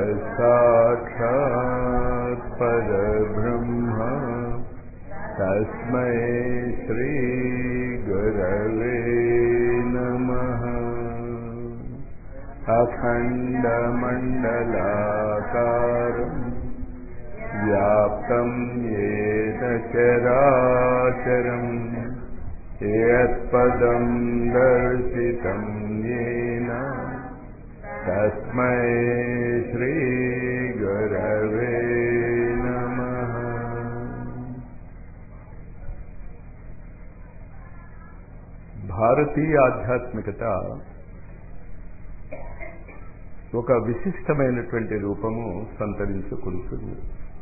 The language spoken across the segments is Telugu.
साक्षात् परब्रह्म तस्मै श्रीगुरवे नमः अखण्डमण्डलाकारम् व्याप्तं येन चराचरम् यत्पदं दर्शितं येन तस्मै श्रीगुरवे नमः భారతీయ ఆధ్యాత్మికత ఒక విశిష్టమైనటువంటి రూపము సంతరించుకుంటుంది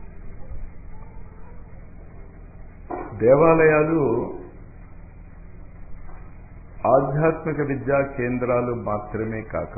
దేవాలయాలు ఆధ్యాత్మిక విద్యా కేంద్రాలు మాత్రమే కాక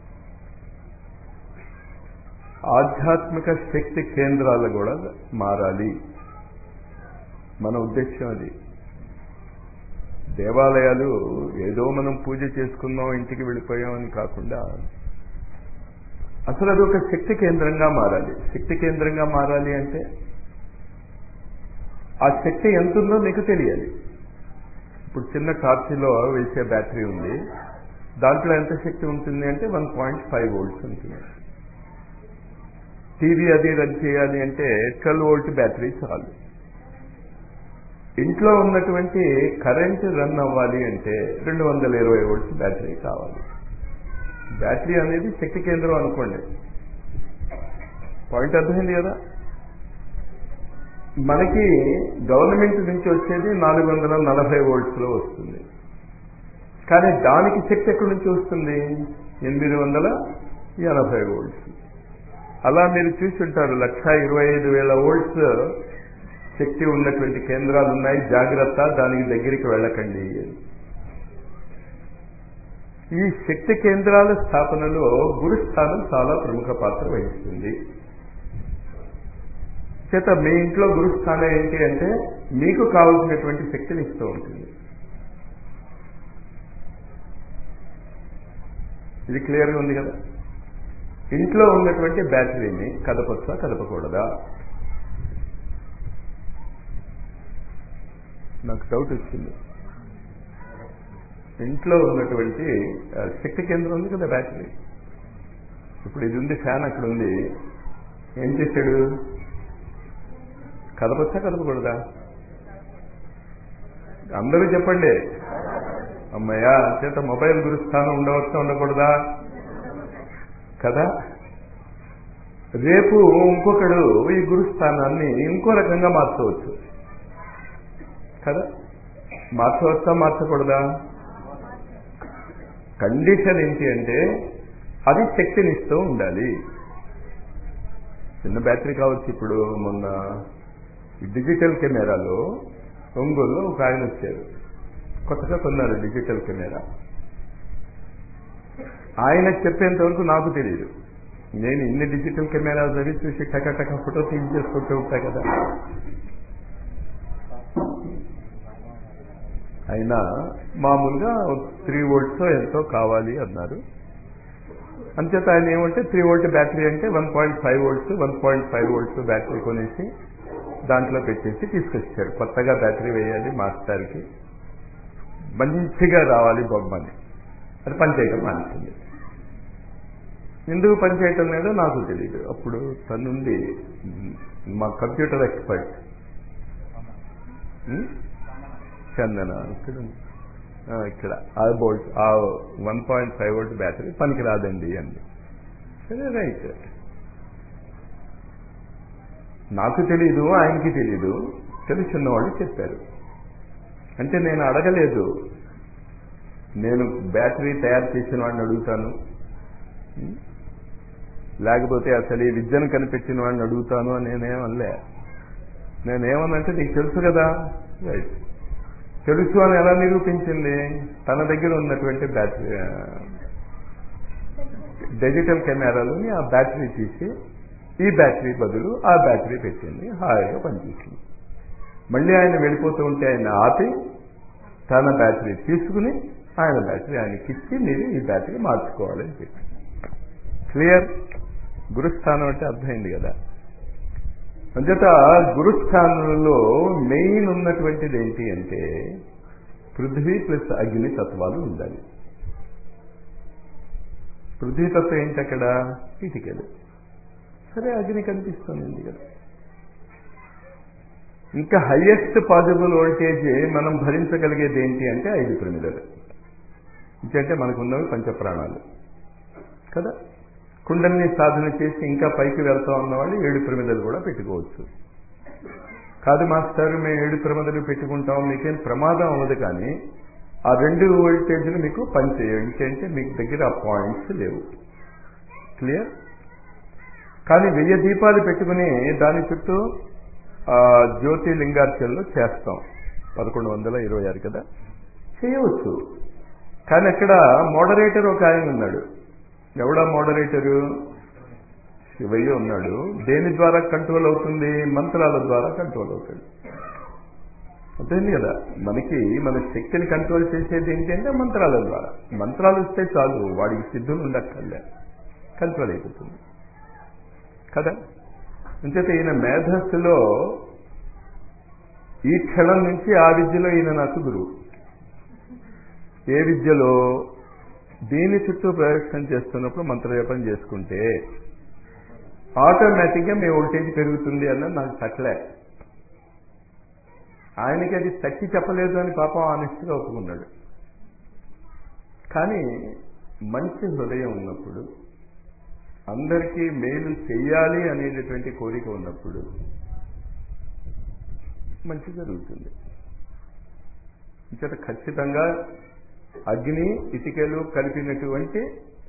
ఆధ్యాత్మిక శక్తి కేంద్రాలు కూడా మారాలి మన ఉద్దేశం అది దేవాలయాలు ఏదో మనం పూజ చేసుకుందాం ఇంటికి వెళ్ళిపోయాం అని కాకుండా అసలు అది ఒక శక్తి కేంద్రంగా మారాలి శక్తి కేంద్రంగా మారాలి అంటే ఆ శక్తి ఎంత ఉందో మీకు తెలియాలి ఇప్పుడు చిన్న టార్చిలో వేసే బ్యాటరీ ఉంది దాంట్లో ఎంత శక్తి ఉంటుంది అంటే వన్ పాయింట్ ఫైవ్ వోల్ట్స్ ఉంటుంది టీవీ అది రన్ చేయాలి అంటే ట్వెల్వ్ వోల్ట్ బ్యాటరీ చాలు ఇంట్లో ఉన్నటువంటి కరెంట్ రన్ అవ్వాలి అంటే రెండు వందల ఇరవై వోల్ట్స్ బ్యాటరీ కావాలి బ్యాటరీ అనేది శక్తి కేంద్రం అనుకోండి పాయింట్ అర్థమైంది కదా మనకి గవర్నమెంట్ నుంచి వచ్చేది నాలుగు వందల నలభై వోల్ట్స్లో వస్తుంది కానీ దానికి శక్తి ఎక్కడి నుంచి వస్తుంది ఎనిమిది వందల ఎనభై వోల్ట్స్ అలా మీరు చూసి ఉంటారు లక్ష ఇరవై ఐదు వేల వోల్ట్స్ శక్తి ఉన్నటువంటి కేంద్రాలు ఉన్నాయి జాగ్రత్త దానికి దగ్గరికి వెళ్ళకండి ఈ శక్తి కేంద్రాల స్థాపనలో గురుస్థానం చాలా ప్రముఖ పాత్ర వహిస్తుంది చేత మీ ఇంట్లో గురుస్థానం ఏంటి అంటే మీకు కావలసినటువంటి శక్తిని ఇస్తూ ఉంటుంది ఇది క్లియర్గా ఉంది కదా ఇంట్లో ఉన్నటువంటి బ్యాటరీని కదపచ్చా కదపకూడదా నాకు డౌట్ వచ్చింది ఇంట్లో ఉన్నటువంటి శక్తి కేంద్రం ఉంది కదా బ్యాటరీ ఇప్పుడు ఇది ఉంది ఫ్యాన్ అక్కడ ఉంది ఏం చేశాడు కదపచ్చా కదపకూడదా అందరూ చెప్పండి అమ్మయ్యా చేత మొబైల్ గురుస్థానం ఉండవచ్చా ఉండకూడదా కదా రేపు ఇంకొకడు ఈ గురుస్థానాన్ని ఇంకో రకంగా మార్చవచ్చు కదా మార్చవచ్చా మార్చకూడదా కండిషన్ ఏంటి అంటే అది శక్తినిస్తూ ఉండాలి చిన్న బ్యాటరీ కావచ్చు ఇప్పుడు మొన్న డిజిటల్ కెమెరాలో ఒంగోలులో ఒక ఆయన వచ్చారు కొత్తగా కొన్నారు డిజిటల్ కెమెరా ఆయన చెప్పేంత వరకు నాకు తెలియదు నేను ఇన్ని డిజిటల్ కెమెరా అవి చూసి టక టక ఫోటో తీయించేసుకుంటూ ఉంటా కదా అయినా మామూలుగా త్రీ వోల్ట్స్ ఎంతో కావాలి అన్నారు అంచేత ఆయన ఏమంటే త్రీ వోల్ట్ బ్యాటరీ అంటే one point five volts one point five volts battery కొనేసి దాంట్లో పెట్టేసి తీసుకొచ్చాడు కొత్తగా బ్యాటరీ వేయాలి మాస్టర్కి మంచిగా రావాలి బొమ్మని అది పనిచేయటం మానేసింది ఎందుకు పనిచేయటం లేదో నాకు తెలియదు అప్పుడు తనుండి మా కంప్యూటర్ ఎక్స్పర్ట్ చందన ఇక్కడ ఇక్కడ ఆ బోల్ట్ ఆ one point five volt battery పనికి రాదండి అండి సరే రైట్ నాకు తెలీదు ఆయనకి తెలీదు తెలుసున్న వాళ్ళు చెప్పారు అంటే నేను అడగలేదు నేను బ్యాటరీ తయారు చేసిన వాడిని అడుగుతాను లేకపోతే అసలు ఈ విద్యను కనిపెట్టిన వాడిని అడుగుతాను అని నేనేమనలే నేనేమనంటే నీకు తెలుసు కదా రైట్ తెలుసు అని ఎలా నిరూపించింది తన దగ్గర ఉన్నటువంటి బ్యాటరీ డిజిటల్ కెమెరాలోని ఆ బ్యాటరీ తీసి ఈ బ్యాటరీ బదులు ఆ బ్యాటరీ పెట్టింది హాయిగా పనిచేసింది మళ్ళీ ఆయన వెళ్ళిపోతూ ఉంటే ఆయన ఆపి తన బ్యాటరీ తీసుకుని ఆయన బ్యాటరీ ఆయనకి ఇచ్చి మీరు ఈ బ్యాటరీ మార్చుకోవాలని చెప్పి క్లియర్ గురుస్థానం అంటే అర్థమైంది కదా అంచేత గురుస్థానంలో మెయిన్ ఉన్నటువంటిది ఏంటి అంటే పృథ్వీ ప్లస్ అగ్ని తత్వాలు ఉండాలి పృథ్వీ తత్వం ఏంటి అక్కడ ఇటుకలు సరే అగ్ని కనిపిస్తుంది కదా ఇంకా హయ్యెస్ట్ పాసిబుల్ వోల్టేజ్ మనం భరించగలిగేది ఏంటి అంటే ఐదు ప్రమిదలు ఇంకంటే మనకు ఉన్నవి పంచప్రాణాలు కదా కుండల్ని సాధన చేసి ఇంకా పైకి వెళ్తా ఉన్నవాళ్ళు ఏడు ప్రమిదలు కూడా పెట్టుకోవచ్చు కాదు మాస్టర్ మేము ఏడు ప్రమిదలు పెట్టుకుంటాం మీకేం ప్రమాదం అవ్వదు కానీ ఆ రెండు వోల్టేజ్లు మీకు పనిచేయవు ఇంకేంటే మీకు దగ్గర ఆ పాయింట్స్ లేవు క్లియర్ కానీ వెయ్యి దీపాలు పెట్టుకుని దాని చుట్టూ జ్యోతిలింగార్చనలో చేస్తాం పదకొండు వందల ఇరవై ఆరు కదా చేయవచ్చు కానీ అక్కడ మోడరేటర్ ఒక ఆయన ఉన్నాడు ఎవడా మోడరేటరు శివయ్య ఉన్నాడు దేని ద్వారా కంట్రోల్ అవుతుంది మంత్రాల ద్వారా కంట్రోల్ అవుతుంది అర్థమైంది కదా మనకి మన శక్తిని కంట్రోల్ చేసేది ఏంటంటే మంత్రాల ద్వారా మంత్రాలు వస్తే చాలు వాడికి సిద్ధులు ఉండక్కర్లే కంట్రోల్ అయిపోతుంది కదా అంచేత ఈయన మేధస్సులో ఈ క్షణం నుంచి ఆ విద్యలో ఈయన నాకు గురువు ఏ విద్యలో దీని చుట్టూ ప్రదక్షిణ చేస్తున్నప్పుడు మంత్రజపం చేసుకుంటే ఆటోమేటిక్గా మీ వోల్టేజ్ పెరుగుతుంది అన్నది నాకు తట్టలే ఆయనకి అది తట్టి చెప్పలేదు అని పాపం ఆనెస్ట్గా ఒప్పుకున్నాడు కానీ మంచి హృదయం ఉన్నప్పుడు అందరికీ మేలు చెయ్యాలి అనేటటువంటి కోరిక ఉన్నప్పుడు మంచి జరుగుతుంది ఇంకట ఖచ్చితంగా అగ్ని ఇటుకలు కలిపినటువంటి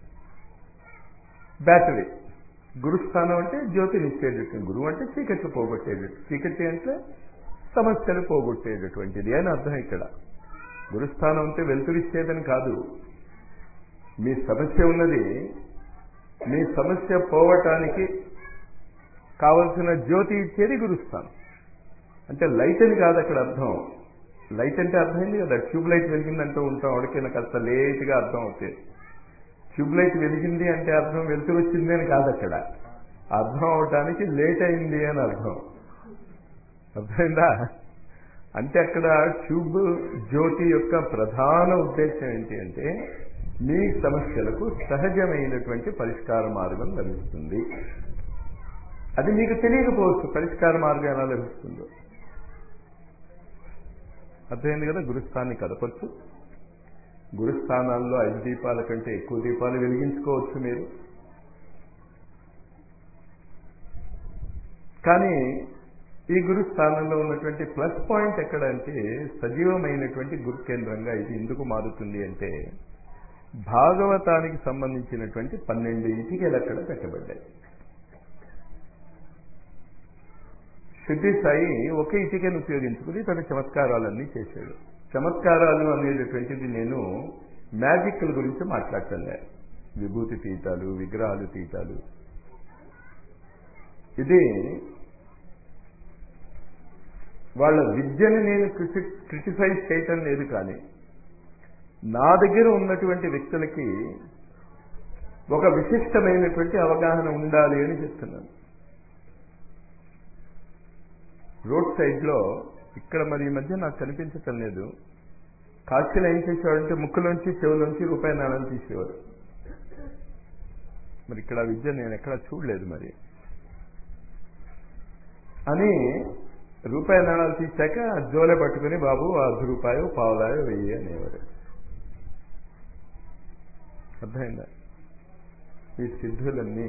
బ్యాటరీ గురుస్థానం అంటే జ్యోతినిచ్చేటట్టు గురువు అంటే చీకట్లు పోగొట్టేటట్టు చీకటి అంటే సమస్యలు పోగొట్టేటటువంటిది అని అర్థం ఇక్కడ గురుస్థానం అంటే వెలుతురిచ్చేదని కాదు మీ సమస్య ఉన్నది మీ సమస్య పోవటానికి కావలసిన జ్యోతి ఇచ్చేది గురుస్థానం అంటే లైట్ అని కాదు అక్కడ అర్థం లైట్ అంటే అర్థమైంది కదా ట్యూబ్ లైట్ వెలిగిందంటూ ఉంటాం వాడికి కాస్త లేట్గా అర్థం అవుతుంది ట్యూబ్ లైట్ వెలిగింది అంటే అర్థం వెలుతురు వచ్చింది అని కాదు అక్కడ అర్థం అవటానికి లేట్ అయింది అని అర్థం అర్థమైందా అంటే అక్కడ ట్యూబ్ జ్యోతి యొక్క ప్రధాన ఉద్దేశం ఏంటి అంటే మీ సమస్యలకు సహజమైనటువంటి పరిష్కార మార్గం లభిస్తుంది అది మీకు తెలియకపోవచ్చు పరిష్కార మార్గం ఎలా లభిస్తుందో అర్థమైంది కదా గురుస్థాన్ని కదపచ్చు గురుస్థానాల్లో ఐదు దీపాల కంటే ఎక్కువ దీపాలు వెలిగించుకోవచ్చు మీరు కానీ ఈ గురుస్థానంలో ఉన్నటువంటి ప్లస్ పాయింట్ ఎక్కడంటే సజీవమైనటువంటి గురు కేంద్రంగా ఇది ఎందుకు మారుతుంది అంటే భాగవతానికి సంబంధించినటువంటి పన్నెండు ఇటికలు అక్కడ పెట్టబడ్డాయి సిద్ధి సాయి ఒకే ఇటుకను ఉపయోగించుకుని తన చమత్కారాలన్నీ చేశాడు చమత్కారాలు అనేటటువంటిది నేను మ్యాజిక్ల గురించి మాట్లాడటంలే విభూతి తీతాలు విగ్రహాలు తీతాలు ఇది వాళ్ళ విద్యని నేను క్రిటిసైజ్ చేయటం లేదు కానీ నా దగ్గర ఉన్నటువంటి వ్యక్తులకి ఒక విశిష్టమైనటువంటి అవగాహన ఉండాలి అని చెప్తున్నాను రోడ్ సైడ్లో ఇక్కడ మరి ఈ మధ్య నాకు కనిపించటం లేదు కాశీలో ఏం చేసేవాడంటే ముక్కులోంచి చెవులోంచి రూపాయి నాణాలు తీసేవారు మరి ఇక్కడ ఆ విద్య నేను ఎక్కడా చూడలేదు మరి అని రూపాయి నాణాలు తీశాక జోలే పట్టుకుని బాబు అర్ధ రూపాయో పావులాయో వెయ్యి అనేవారు అర్థమైందా ఈ సిద్ధులన్నీ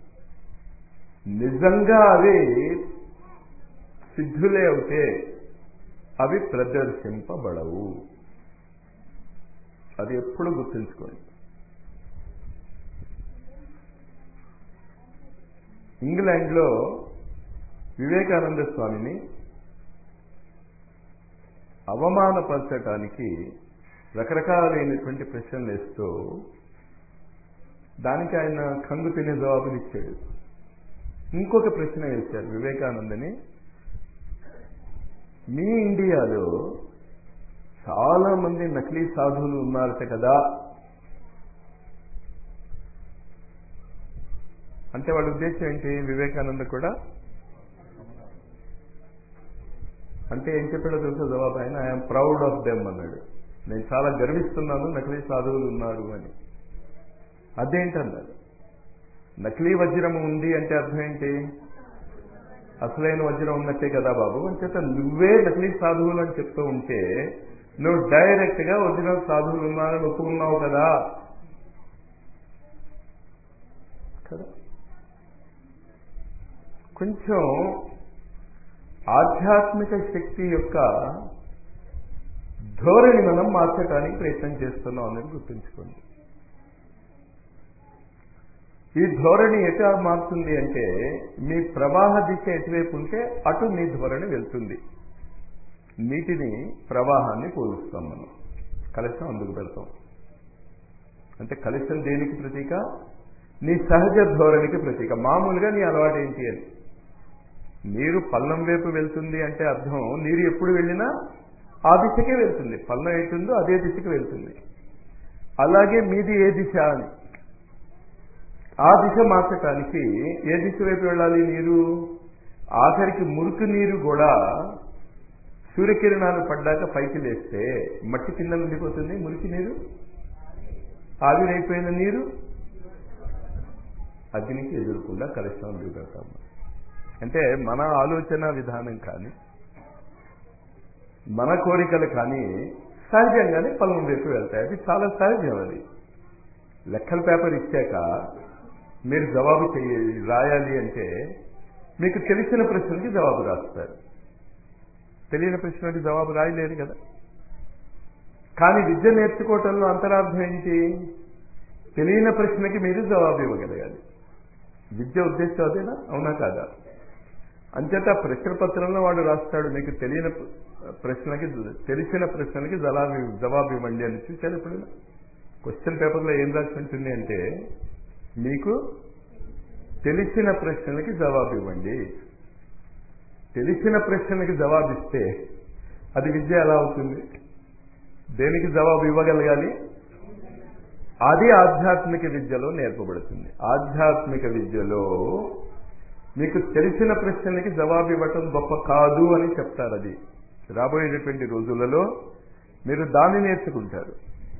నిజంగా అవి సిద్ధులే అవుతే అవి ప్రదర్శింపబడవు అది ఎప్పుడు గుర్తుంచుకోండి ఇంగ్లాండ్లో వివేకానంద స్వామిని అవమానపరచటానికి రకరకాలైనటువంటి ప్రశ్నలు వేస్తూ దానికి ఆయన కంగు తినే జవాబులు ఇచ్చాడు ఇంకొక ప్రశ్న వేశారు వివేకానందని మీ ఇండియాలో చాలా మంది నకిలీ సాధువులు ఉన్నారట కదా అంటే వాళ్ళ ఉద్దేశం ఏంటి వివేకానంద కూడా అంటే ఏం చెప్పాడో తెలుసా జవాబు ఆయన ఐఎమ్ ప్రౌడ్ ఆఫ్ దెమ్ అన్నాడు నేను చాలా గర్విస్తున్నాను నకిలీ సాధువులు ఉన్నారు అని అదేంటన్నారు నకిలీ వజ్రం ఉంది అంటే అర్థం ఏంటి అసలైన వజ్రం ఉన్నట్టే కదా బాబు అంచేత నువ్వే నకిలీ సాధువులు అని చెప్తూ ఉంటే నువ్వు డైరెక్ట్ గా ఒరిజినల్ సాధువులు ఉన్నారని ఒప్పుకున్నావు కదా కదా కొంచెం ఆధ్యాత్మిక శక్తి యొక్క ధోరణి మనం మార్చడానికి ప్రయత్నం చేస్తున్నాం అనేది గుర్తుంచుకోండి ఈ ధోరణి ఎటు మారుతుంది అంటే మీ ప్రవాహ దిశ ఎటువైపు ఉంటే అటు మీ ధోరణి వెళ్తుంది నీటిని ప్రవాహాన్ని పోలుస్తాం మనం కలశం అందుకు పెడతాం అంటే కలశం దేనికి ప్రతీక నీ సహజ ధోరణికి ప్రతీక మామూలుగా నీ అలవాటు ఏంటి అని నీరు పల్లం వైపు వెళ్తుంది అంటే అర్థం నీరు ఎప్పుడు వెళ్ళినా ఆ దిశకే వెళ్తుంది పల్లం ఎటుందో అదే దిశకి వెళ్తుంది అలాగే మీది ఏ దిశ అని ఆ దిశ మార్చటానికి ఏ దిశ వైపు వెళ్ళాలి నీరు ఆఖరికి మురికి నీరు కూడా సూర్యకిరణాలు పడ్డాక పైకి లేస్తే మట్టి కింద ఉండిపోతుంది మురికి నీరు ఆవిరైపోయిన నీరు అగ్నికి ఎదురకుండా కలుషం దిగుతాము అంటే మన ఆలోచన విధానం కానీ మన కోరికలు కానీ సహజంగానే పొలం వైపు వెళ్తాయి అది చాలా సహజం అది లెక్కల పేపర్ ఇచ్చాక మీరు జవాబు చేయాలి రాయాలి అంటే మీకు తెలిసిన ప్రశ్నకి జవాబు రాస్తారు తెలియని ప్రశ్నకి జవాబు రాయలేరు కదా కానీ విద్య నేర్చుకోవటంలో అంతరార్థం ఏంటి తెలియని ప్రశ్నకి మీరు జవాబు ఇవ్వగలగాలి విద్య ఉద్దేశం అదేనా అవునా కాదా అంచేత ప్రశ్న పత్రంలో వాడు రాస్తాడు మీకు తెలియని ప్రశ్నకి తెలిసిన ప్రశ్నలకి జవాబు జవాబు ఇవ్వండి అని చూశారు ఎప్పుడైనా క్వశ్చన్ పేపర్లో ఏం రాసి ఉంటుంది అంటే మీకు తెలిసిన ప్రశ్నలకి జవాబు ఇవ్వండి తెలిసిన ప్రశ్నలకి జవాబు ఇస్తే అది విద్య ఎలా అవుతుంది దేనికి జవాబు ఇవ్వగలగాలి అది ఆధ్యాత్మిక విద్యలో నేర్పబడుతుంది ఆధ్యాత్మిక విద్యలో మీకు తెలిసిన ప్రశ్నలకి జవాబు ఇవ్వటం గొప్ప కాదు అని చెప్తారు అది రాబోయేటటువంటి రోజులలో మీరు దాన్ని నేర్చుకుంటారు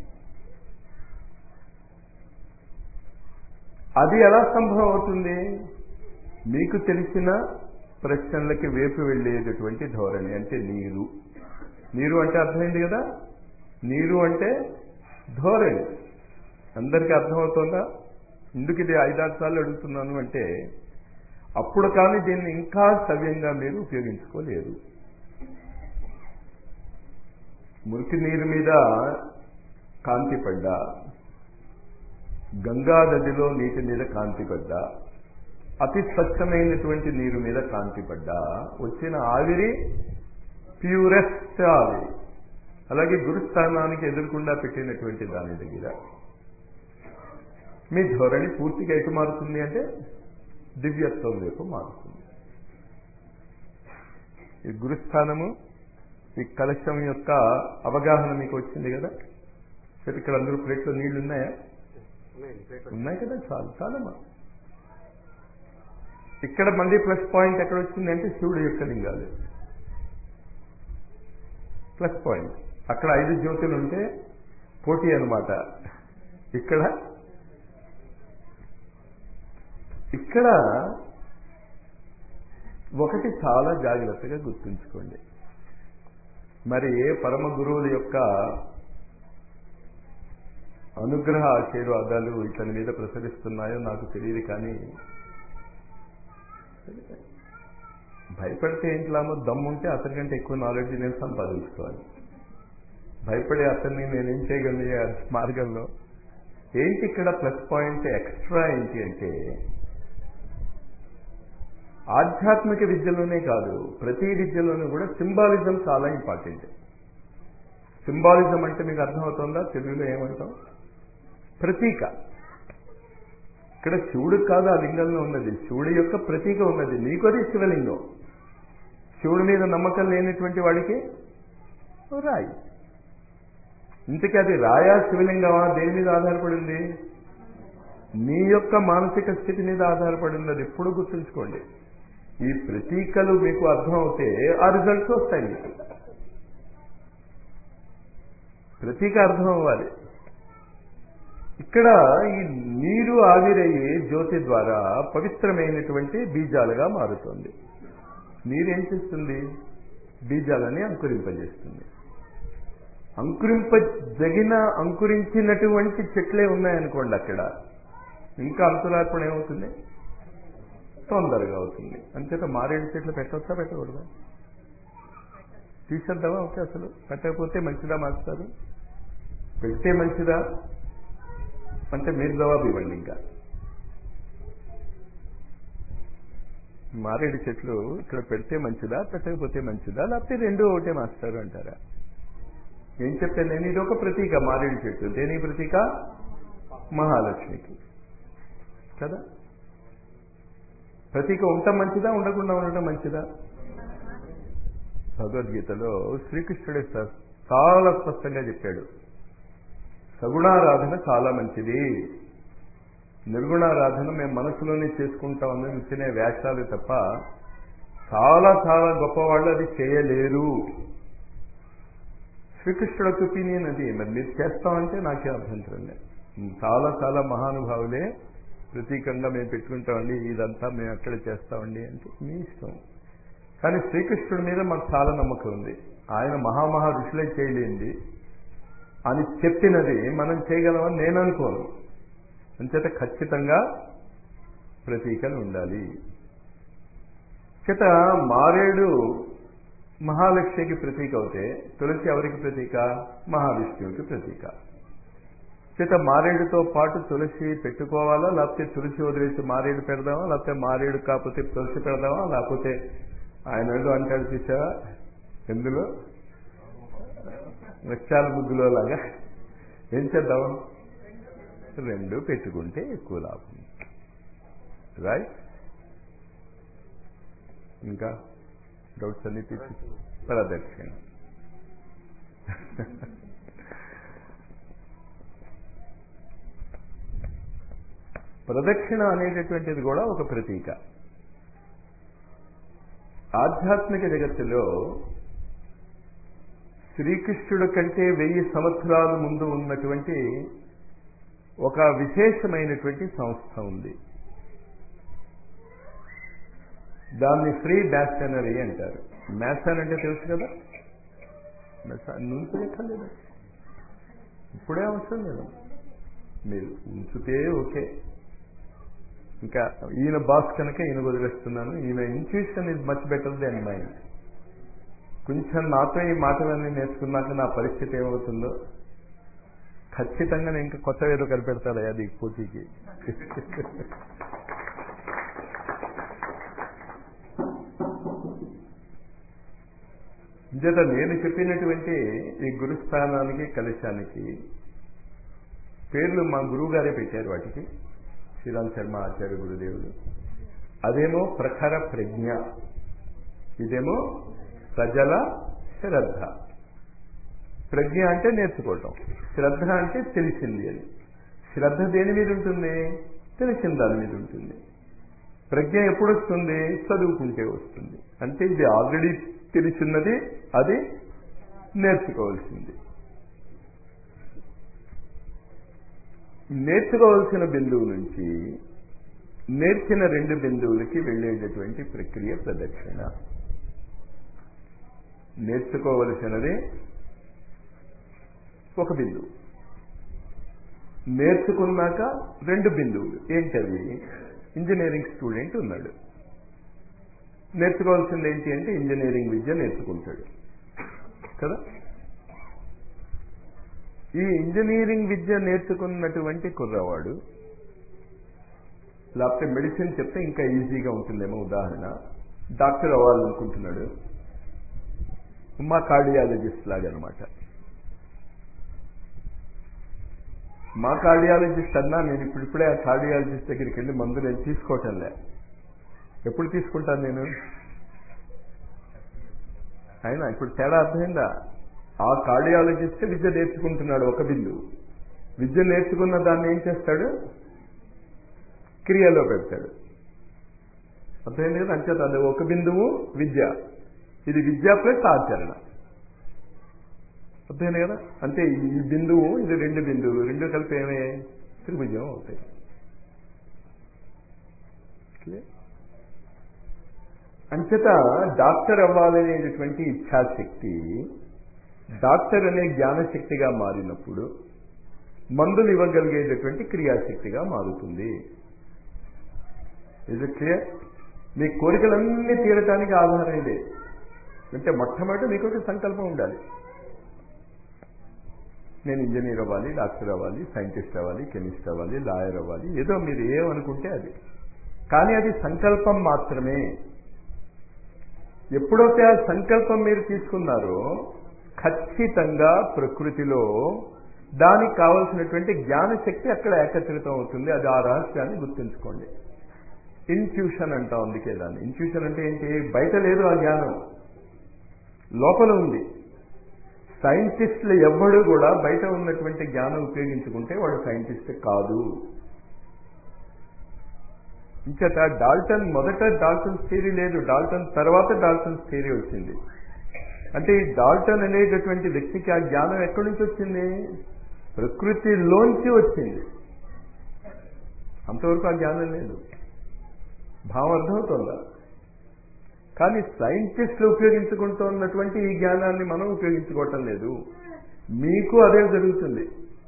అది ఎలా సంభవం అవుతుంది మీకు తెలిసిన ప్రశ్నలకి వేపు వెళ్ళేటటువంటి ధోరణి అంటే నీరు నీరు అంటే అర్థమైంది కదా నీరు అంటే ధోరణి అందరికీ అర్థమవుతుందా ఎందుకు ఇది ఐదారు సార్లు అడుగుతున్నాను అంటే అప్పుడు కానీ దీన్ని ఇంకా సవ్యంగా మీరు ఉపయోగించుకోలేరు మురికి నీరు మీద కాంతి పడ్డా గంగా నదిలో నీటి మీద కాంతి పడ్డా అతి స్వచ్ఛమైనటువంటి నీరు మీద కాంతి పడ్డా వచ్చిన ఆవిరి ప్యూరెస్ట్ ఆవిరి అలాగే గురుస్థానానికి ఎదురుకుండా పెట్టినటువంటి దాని దగ్గర మీ ధోరణి పూర్తిగా ఎటు మారుతుంది అంటే దివ్యత్వం వైపు మారుతుంది ఈ గురుస్థానము ఈ కలశం యొక్క అవగాహన మీకు వచ్చింది కదా సరే ఇక్కడ అందరూ ప్లేట్లో నీళ్లు ఉన్నాయా ఉన్నాయి కదా చాలు చాలమ్మా ఇక్కడ మళ్ళీ ప్లస్ పాయింట్ ఎక్కడ వచ్చింది అంటే శివుడు యొక్క లింగాలు ప్లస్ పాయింట్ అక్కడ ఐదు జ్యోతులు ఉంటే పోటీ అనమాట ఇక్కడ ఇక్కడ ఒకటి చాలా జాగ్రత్తగా గుర్తుంచుకోండి మరి ఏ పరమ గురువుల యొక్క అనుగ్రహ ఆశీర్వాదాలు ఇతని మీద ప్రసరిస్తున్నాయో నాకు తెలియదు కానీ భయపడితే ఏంట్లామో దమ్ముంటే అతనికంటే ఎక్కువ నాలెడ్జ్ నేను సంపాదించుకోవాలి భయపడే అతన్ని నేనేం చేయగలను ఈ మార్గంలో ఏంటి ఇక్కడ ప్లస్ పాయింట్ ఎక్స్ట్రా ఏంటి అంటే ఆధ్యాత్మిక విద్యలోనే కాదు ప్రతి విద్యలోనూ కూడా సింబాలిజం చాలా ఇంపార్టెంట్ సింబాలిజం అంటే మీకు అర్థమవుతుందా తెలుగులో ఏమంటాం ప్రతీక ఇక్కడ శివుడు కాదు ఆ లింగంలో ఉన్నది శివుడి యొక్క ప్రతీక ఉన్నది నీకు అది శివలింగం శివుడి మీద నమ్మకం లేనటువంటి వాడికి రాయి ఇంతకీ అది రాయా శివలింగమా దేని మీద ఆధారపడింది నీ యొక్క మానసిక స్థితి మీద ఆధారపడి ఉన్నది ఎప్పుడు గుర్తుంచుకోండి ఈ ప్రతీకలు మీకు అర్థం అవుతే ఆ రిజల్ట్స్ వస్తాయి మీకు ప్రతీక అర్థం అవ్వాలి ఇక్కడ ఈ నీరు ఆవిరయ్యి జ్యోతి ద్వారా పవిత్రమైనటువంటి బీజాలుగా మారుతుంది నీరేం చేస్తుంది బీజాలని అంకురింపజేస్తుంది అంకురింపజగిన అంకురించినటువంటి చెట్లే ఉన్నాయనుకోండి అక్కడ ఇంకా అంకురార్పణ ఏమవుతుంది తొందరగా అవుతుంది అంచేత మారేడు చెట్లు పెట్టవచ్చా పెట్టకూడదా తీసేద్దామా ఓకే అసలు పెట్టకపోతే మంచిదా మాస్తారు పెడితే మంచిదా అంటే మీరు జవాబు ఇవ్వండి ఇంకా మారేడు చెట్లు ఇక్కడ పెడితే మంచిదా పెట్టకపోతే మంచిదా లేకపోతే రెండు ఒకటే మాస్తారు అంటారా ఏం చెప్పాను నేను ఇది ఒక ప్రతీక మారేడు చెట్టు దేని ప్రతీక మహాలక్ష్మికి కదా ప్రతీక ఉండటం మంచిదా ఉండకుండా ఉండటం మంచిదా భగవద్గీతలో శ్రీకృష్ణుడే చాలా స్పష్టంగా చెప్పాడు సగుణారాధన చాలా మంచిది నిర్గుణారాధన మేము మనసులోనే చేసుకుంటామని ఇచ్చిన వేషాలు తప్ప చాలా చాలా గొప్పవాళ్ళు అది చేయలేరు శ్రీకృష్ణుడు ఒక ఒపీనియన్ అది మరి మీరు చేస్తామంటే నాకే అభ్యంతరం లేదు చాలా చాలా మహానుభావులే ప్రతీకంగా మేము పెట్టుకుంటామండి ఇదంతా మేము అక్కడ చేస్తామండి అంటే మీ ఇష్టం కానీ శ్రీకృష్ణుడి మీద మాకు చాలా నమ్మకం ఉంది ఆయన మహామహా ఋషులే చేయలేంది అని చెప్పినది మనం చేయగలమని నేను అనుకోను అంచేత ఖచ్చితంగా ప్రతీకలు ఉండాలి చేత మారేడు మహాలక్ష్మికి ప్రతీక అవుతే తులసి ఎవరికి ప్రతీక మహావిష్ణువుకి ప్రతీక చేత మారేడుతో పాటు తులసి పెట్టుకోవాలా లేకపోతే తులసి వదిలేసి మారేడు పెడదామా లేకపోతే మారేడు కాకపోతే తులసి పెడదామా లేకపోతే ఆయన ఏదో అంటాడు చూసావా ఎందులో వృక్షాల ముగ్గులో లాగా ఏం చేద్దాం రెండు పెట్టుకుంటే ఎక్కువ లాభం రైట్ ఇంకా డౌట్స్ అన్ని తీసి ప్రదక్షిణ ప్రదక్షిణ అనేటటువంటిది కూడా ఒక ప్రతీక ఆధ్యాత్మిక జగత్తులో శ్రీకృష్ణుడు కంటే వెయ్యి సంవత్సరాల ముందు ఉన్నటువంటి ఒక విశేషమైనటువంటి సంస్థ ఉంది దాన్ని ఫ్రీ బ్యాస్టనరీ అంటారు మ్యాసన్ అంటే తెలుసు కదా నుంచలేదు ఇప్పుడే అవసరం లేదు మీరు ఉంచితే ఓకే ఇంకా ఈయన బాస్ కనుక ఈయన వదిలేస్తున్నాను ఈయన intuition is much better than mind కొంచెం నాతో ఈ మాటలన్నీ నేర్చుకున్నాక నా పరిస్థితి ఏమవుతుందో ఖచ్చితంగా నేను ఇంకా కొత్త ఏదో కనిపెడతాడు అది పోటీకి ఇంచేత నేను చెప్పినటువంటి ఈ గురుస్థానానికి కలశానికి పేర్లు మా గురువు గారే పెట్టారు వాటికి శ్రీరామ్ శర్మ ఆచార్య గురుదేవులు అదేమో ప్రఖర ప్రజ్ఞ ఇదేమో ప్రజల శ్రద్ధ ప్రజ్ఞ అంటే నేర్చుకోవటం శ్రద్ధ అంటే తెలిసింది అని శ్రద్ధ దేని మీద ఉంటుంది తెలిసిన దాని మీద ఉంటుంది ప్రజ్ఞ ఎప్పుడు వస్తుంది చదువుకుంటే వస్తుంది అంటే ఇది ఆల్రెడీ తెలిసిన్నది అది నేర్చుకోవాల్సింది నేర్చుకోవాల్సిన బిందువు నుంచి నేర్చిన రెండు బిందువులకి వెళ్ళేటటువంటి ప్రక్రియ ప్రదక్షిణ నేర్చుకోవలసినది ఒక బిందువు నేర్చుకున్నాక రెండు బిందువులు ఏంటవి ఇంజనీరింగ్ స్టూడెంట్ ఉన్నాడు నేర్చుకోవాల్సింది ఏంటి అంటే ఇంజనీరింగ్ విద్య నేర్చుకుంటాడు కదా ఈ ఇంజనీరింగ్ విద్య నేర్చుకున్నటువంటి కుర్రవాడు లేకపోతే మెడిసిన్ చెప్తే ఇంకా ఈజీగా ఉంటుందేమో ఉదాహరణ డాక్టర్ అవ్వాలనుకుంటున్నాడు మా కార్డియాలజిస్ట్ లాగా అనమాట మా కార్డియాలజిస్ట్ అన్నా నేను ఇప్పుడు ఇప్పుడే ఆ కార్డియాలజిస్ట్ దగ్గరికి వెళ్ళి మందు నేను తీసుకోవటంలే ఎప్పుడు తీసుకుంటాను నేను అయినా ఇప్పుడు తేడా అర్థమైందా ఆ కార్డియాలజిస్ట్ విద్య నేర్చుకుంటున్నాడు ఒక బిందు విద్య నేర్చుకున్న దాన్ని ఏం చేస్తాడు క్రియలో పెడతాడు అర్థమైంది కదా అంచేత అది ఒక బిందువు విద్య ఇది విద్య ప్లస్ ఆచరణ అర్థమైంది కదా అంటే ఈ బిందువు ఇది రెండు బిందువులు రెండు కలిపి ఏమయ్యాయి త్రిభుజం అవుతాయి అంచేత డాక్టర్ అవ్వాలనేటటువంటి ఇచ్ఛాశక్తి డాక్టర్ అనే జ్ఞానశక్తిగా మారినప్పుడు మందులు ఇవ్వగలిగేటటువంటి క్రియాశక్తిగా మారుతుంది ఇది క్లియర్ మీ కోరికలన్నీ తీరటానికి ఆధారం ఇదే అంటే మొట్టమొదటి మీకు ఒక సంకల్పం ఉండాలి నేను ఇంజనీర్ అవ్వాలి డాక్టర్ అవ్వాలి సైంటిస్ట్ అవ్వాలి కెమిస్ట్ అవ్వాలి లాయర్ అవ్వాలి ఏదో మీరు ఏమనుకుంటే అది కానీ అది సంకల్పం మాత్రమే ఎప్పుడైతే ఆ సంకల్పం మీరు తీసుకున్నారో ఖచ్చితంగా ప్రకృతిలో దానికి కావలసినటువంటి జ్ఞానశక్తి అక్కడ ఏకత్రితం అవుతుంది అది ఆ రహస్యాన్ని గుర్తుంచుకోండి ఇన్ట్యూషన్ అంటాం అందుకే దాన్ని ఇన్ట్యూషన్ అంటే ఏంటి బయట లేదు ఆ జ్ఞానం లోపల ఉంది సైంటిస్టులు ఎవ్వడు కూడా బయట ఉన్నటువంటి జ్ఞానం ఉపయోగించుకుంటే వాడు సైంటిస్ట్ కాదు ఇంకట డాల్టన్ మొదట డాల్టన్ థియరీ లేదు డాల్టన్ తర్వాత డాల్టన్ థియరీ వచ్చింది అంటే ఈ డాల్టన్ అనేటటువంటి వ్యక్తికి ఆ జ్ఞానం ఎక్కడి నుంచి వచ్చింది ప్రకృతిలోంచి వచ్చింది అంతవరకు ఆ జ్ఞానం లేదు భావం అర్థమవుతుందా కానీ సైంటిస్టులు ఉపయోగించుకుంటున్నటువంటి ఈ జ్ఞానాన్ని మనం ఉపయోగించుకోవటం లేదు మీకు అదే జరుగుతుంది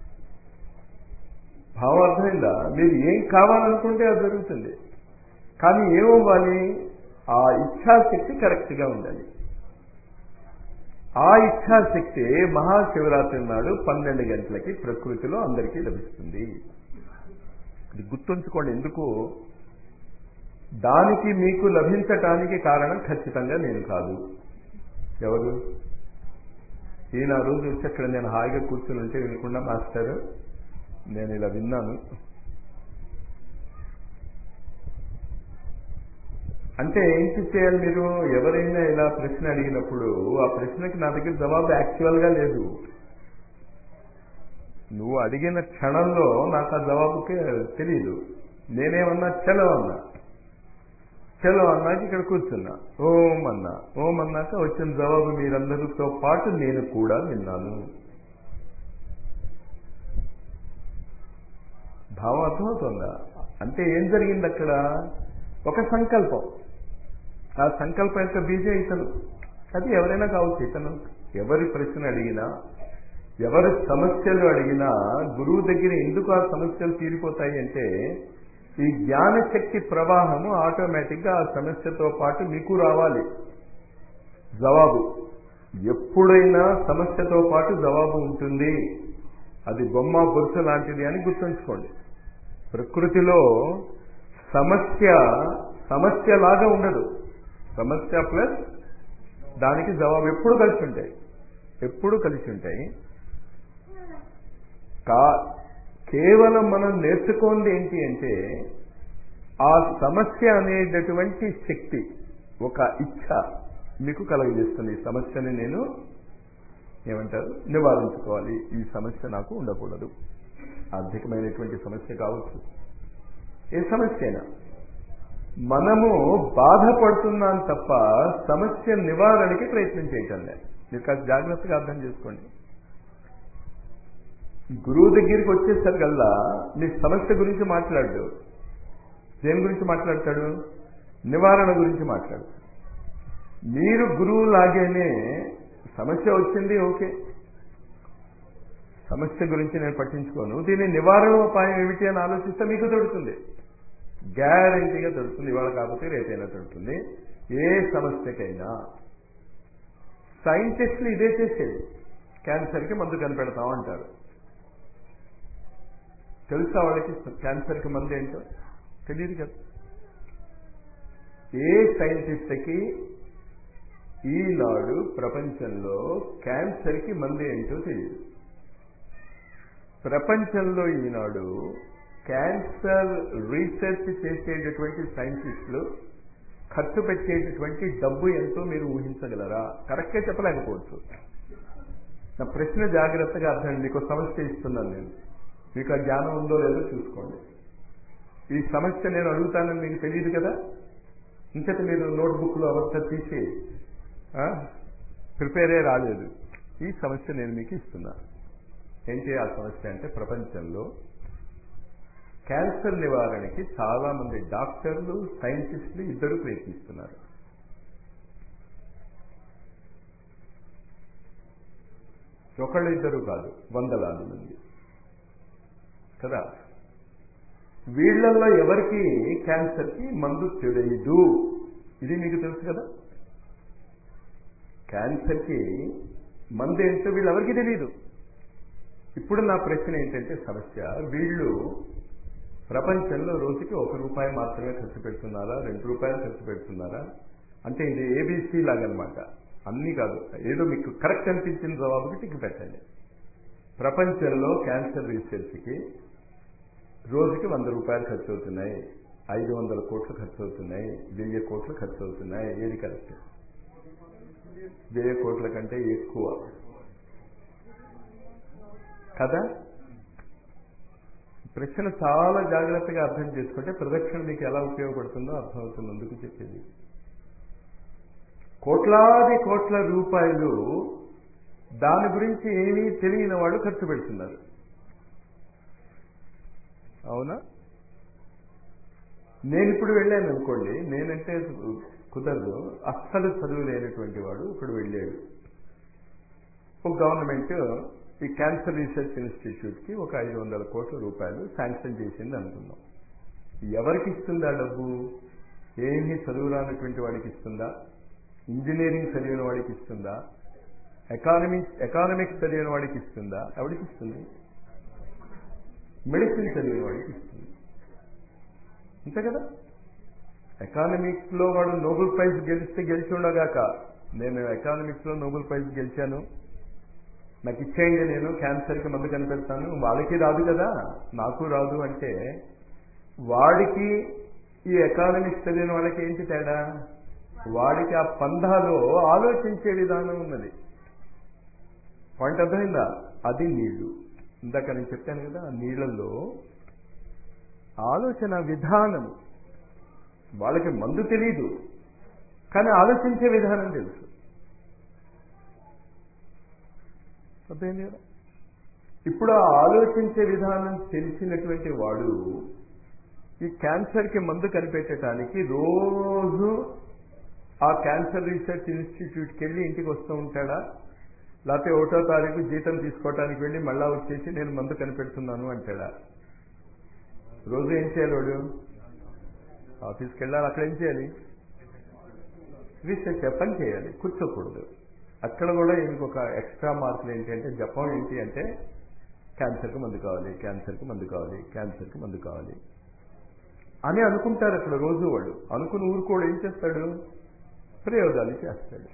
భావం అర్థమైందా మీరు ఏం కావాలనుకుంటే అది జరుగుతుంది కానీ ఏమవ్వాలి ఆ ఇచ్ఛాశక్తి కరెక్ట్గా ఉండాలి ఆ ఇచ్ఛాశక్తి మహాశివరాత్రి నాడు పన్నెండు గంటలకి ప్రకృతిలో అందరికీ లభిస్తుంది ఇది గుర్తుంచుకోండి ఎందుకు దానికి మీకు లభించటానికి కారణం ఖచ్చితంగా నేను కాదు ఎవరు ఈయన ఆ రోజు వచ్చి అక్కడ నేను హాయిగా కూర్చుని ఉంటే వినకుండా మాస్టర్ నేను ఇలా విన్నాను అంటే ఏంటి చేయాలి మీరు ఎవరైనా ఇలా ప్రశ్న అడిగినప్పుడు ఆ ప్రశ్నకి నా దగ్గర జవాబు యాక్చువల్గా లేదు నువ్వు అడిగిన క్షణంలో నాకు ఆ జవాబుకి తెలియదు నేనేమన్నా చలో అన్నా చలో అన్నాక ఇక్కడ కూర్చున్నా ఓం అన్నా ఓం అన్నాక వచ్చిన జవాబు మీరందరితో పాటు నేను కూడా విన్నాను భావం అర్థమవుతుందా అంటే ఏం జరిగింది అక్కడ ఒక సంకల్పం ఆ సంకల్పం యొక్క బీజం ఇతను అది ఎవరైనా కావచ్చు ఇతను ఎవరి ప్రశ్న అడిగినా ఎవరి సమస్యలు అడిగినా గురువు దగ్గర ఎందుకు ఆ సమస్యలు తీరిపోతాయి అంటే ఈ జ్ఞానశక్తి ప్రవాహము ఆటోమేటిక్గా ఆ సమస్యతో పాటు మీకు రావాలి జవాబు ఎప్పుడైనా సమస్యతో పాటు జవాబు ఉంటుంది అది బొమ్మ బొరుస లాంటిది అని గుర్తుంచుకోండి ప్రకృతిలో సమస్య సమస్యలాగా ఉండదు సమస్య ప్లస్ దానికి జవాబు ఎప్పుడు కలిసి ఉంటాయి ఎప్పుడు కలిసి ఉంటాయి కా కేవలం మనం నేర్చుకోండి ఏంటి అంటే ఆ సమస్య అనేటటువంటి శక్తి ఒక ఇచ్ఛ మీకు కలగజేస్తుంది ఈ సమస్యని నేను ఏమంటారు నివారించుకోవాలి ఈ సమస్య నాకు ఉండకూడదు ఆర్థికమైనటువంటి సమస్య కావచ్చు ఏ సమస్య అయినా మనము బాధపడుతున్నాం తప్ప సమస్య నివారణకి ప్రయత్నం చేయటం లేదు మీరు కాస్త జాగ్రత్తగా అర్థం చేసుకోండి గురువు దగ్గరికి వచ్చేసరికల్లా మీ సమస్య గురించి మాట్లాడు దేని గురించి మాట్లాడతాడు నివారణ గురించి మాట్లాడు మీరు గురువు లాగేనే సమస్య వచ్చింది ఓకే సమస్య గురించి నేను పట్టించుకోను దీని నివారణ ఉపాయం ఏమిటి అని ఆలోచిస్తే మీకు దొరుకుతుంది గ్యారంటీగా దొరుకుతుంది ఇవాళ కాకపోతే రేపైనా దొరుకుతుంది ఏ సమస్యకైనా సైంటిస్టులు ఇదే చేసేది క్యాన్సర్కి మందు కనిపెడతాం అంటారు తెలుసా వాళ్ళకి క్యాన్సర్కి మందు ఏంటో తెలియదు కదా ఏ సైంటిస్ట్కి ఈనాడు ప్రపంచంలో క్యాన్సర్కి మందు ఏంటో తెలియదు ప్రపంచంలో ఈనాడు క్యాన్సర్ రీసెర్చ్ చేసేటటువంటి సైంటిస్టులు ఖర్చు పెట్టేటటువంటి డబ్బు ఎంతో మీరు ఊహించగలరా కరెక్ట్గా చెప్పలేకపోవచ్చు నా ప్రశ్న జాగ్రత్తగా అర్థం మీకు సమస్య ఇస్తున్నాను నేను మీకు ఆ జ్ఞానం ఉందో లేదో చూసుకోండి ఈ సమస్య నేను అడుగుతానని మీకు తెలియదు కదా ఇంకటి మీరు నోట్బుక్లో అవంతా తీసి ప్రిపేరే రాలేదు ఈ సమస్య నేను మీకు ఇస్తున్నా ఏంటి ఆ సమస్య అంటే ప్రపంచంలో క్యాన్సర్ నివారణకి చాలా మంది డాక్టర్లు సైంటిస్టులు ఇద్దరు ప్రయత్నిస్తున్నారు ఒకళ్ళు ఇద్దరు కాదు వందలాది మంది కదా వీళ్లలో ఎవరికి క్యాన్సర్కి మందు తెలియదు ఇది మీకు తెలుసు కదా క్యాన్సర్కి మందు ఏంటో వీళ్ళెవరికి తెలియదు ఇప్పుడు నా ప్రశ్న ఏంటంటే సమస్య వీళ్ళు ప్రపంచంలో రోజుకి ఒక రూపాయి మాత్రమే ఖర్చు పెడుతున్నారా రెండు రూపాయలు ఖర్చు పెడుతున్నారా అంటే ఇది ఏబీసీ లాగనమాట అన్నీ కాదు ఏదో మీకు కరెక్ట్ అనిపించిన జవాబుకి టిక్ పెట్టండి ప్రపంచంలో క్యాన్సర్ రీసెర్చ్కి రోజుకి వంద రూపాయలు ఖర్చు అవుతున్నాయి ఐదు వందల కోట్లు ఖర్చు అవుతున్నాయి వెయ్యి కోట్లు ఖర్చు అవుతున్నాయి ఏది కరెక్ట్ వెయ్యి కోట్ల కంటే ఎక్కువ కదా ప్రశ్న చాలా జాగ్రత్తగా అర్థం చేసుకుంటే ప్రదక్షిణ మీకు ఎలా ఉపయోగపడుతుందో అర్థమవుతుంది అందుకు చెప్పేది కోట్లాది కోట్ల రూపాయలు దాని గురించి ఏమీ తెలియని వాళ్ళు ఖర్చు పెడుతున్నారు అవునా నేను ఇప్పుడు వెళ్ళాను అనుకోండి నేనంటే కుదరదు అస్సలు చదువు లేనటువంటి వాడు ఇప్పుడు వెళ్ళాడు ఒక గవర్నమెంట్ ఈ క్యాన్సర్ రీసెర్చ్ ఇన్స్టిట్యూట్కి ఒక ఐదు వందల కోట్ల రూపాయలు శాంక్షన్ చేసింది అనుకుందాం ఎవరికి ఇస్తుందా డబ్బు ఏమీ చదువు రానటువంటి వాడికి ఇస్తుందా ఇంజనీరింగ్ చదివిన వాడికి ఇస్తుందా ఎకానమిక్స్ ఎకానమిక్స్ చదివిన వాడికి ఇస్తుందా ఎవడికి ఇస్తుంది మెడిసిన్ చదివిన వాడికి ఇస్తుంది అంతే కదా ఎకానమిక్స్ లో వాడు నోబెల్ ప్రైజ్ గెలిస్తే గెలిచి ఉండగాక నేను ఎకానమిక్స్ లో నోబెల్ ప్రైజ్ గెలిచాను నాకు ఇచ్చేయండి నేను క్యాన్సర్కి మందు కనిపెడతాను వాళ్ళకి రాదు కదా నాకు రాదు అంటే వాడికి ఈ ఎకానమిక్స్ చదివిన వాళ్ళకి ఏంటి తేడా వాడికి ఆ పంధాలో ఆలోచించే విధానం ఉన్నది పాయింట్ అర్థమైందా అది నీళ్లు ఇందాక నేను చెప్పాను కదా ఆ నీళ్లలో ఆలోచన విధానం వాళ్ళకి మందు తెలీదు కానీ ఆలోచించే విధానం తెలుసు అర్థమైంది కదా ఇప్పుడు ఆ ఆలోచించే విధానం తెలిసినటువంటి వాడు ఈ క్యాన్సర్కి మందు కనిపెట్టడానికి రోజు ఆ క్యాన్సర్ రీసెర్చ్ ఇన్స్టిట్యూట్కి వెళ్ళి ఇంటికి వస్తూ ఉంటాడా లేకపోతే ఒకటో తారీఖు జీతం తీసుకోవటానికి వెళ్ళి మళ్ళా వచ్చేసి నేను మందు కనిపెడుతున్నాను అంటాడా రోజు ఏం చేయాలి వాడు ఆఫీస్కి వెళ్ళాలి అక్కడ ఏం చేయాలి రీసెర్చ్ పని చేయాలి కూర్చోకూడదు అక్కడ కూడా ఈయనకు ఒక ఎక్స్ట్రా మార్కులు ఏంటి అంటే జపం ఏంటి అంటే క్యాన్సర్కి మందు కావాలి క్యాన్సర్కి మందు కావాలి క్యాన్సర్కి మందు కావాలి అని అనుకుంటారు అక్కడ రోజు వాడు అనుకుని ఊరుకోడు ఏం చేస్తాడు ప్రయోగాలు చేస్తాడు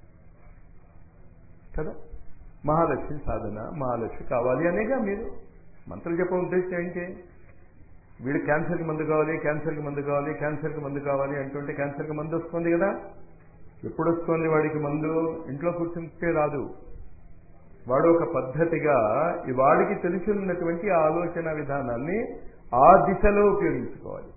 కదా మహాలక్ష్మి సాధన మహాలక్ష్మి కావాలి అనేగా మీరు మంత్రం చెప్ప ఉద్దేశం ఏంటి వీడు క్యాన్సర్కి మందు కావాలి క్యాన్సర్కి మందు కావాలి క్యాన్సర్కి మందు కావాలి అంటుంటే క్యాన్సర్కి మందు వస్తుంది కదా ఎప్పుడు వస్తుంది వాడికి మందు ఇంట్లో కూర్చుంటే రాదు వాడు ఒక పద్ధతిగా ఈ వాడికి తెలిసి ఉన్నటువంటి ఆలోచన విధానాన్ని ఆ దిశలో ఉపయోగించుకోవాలి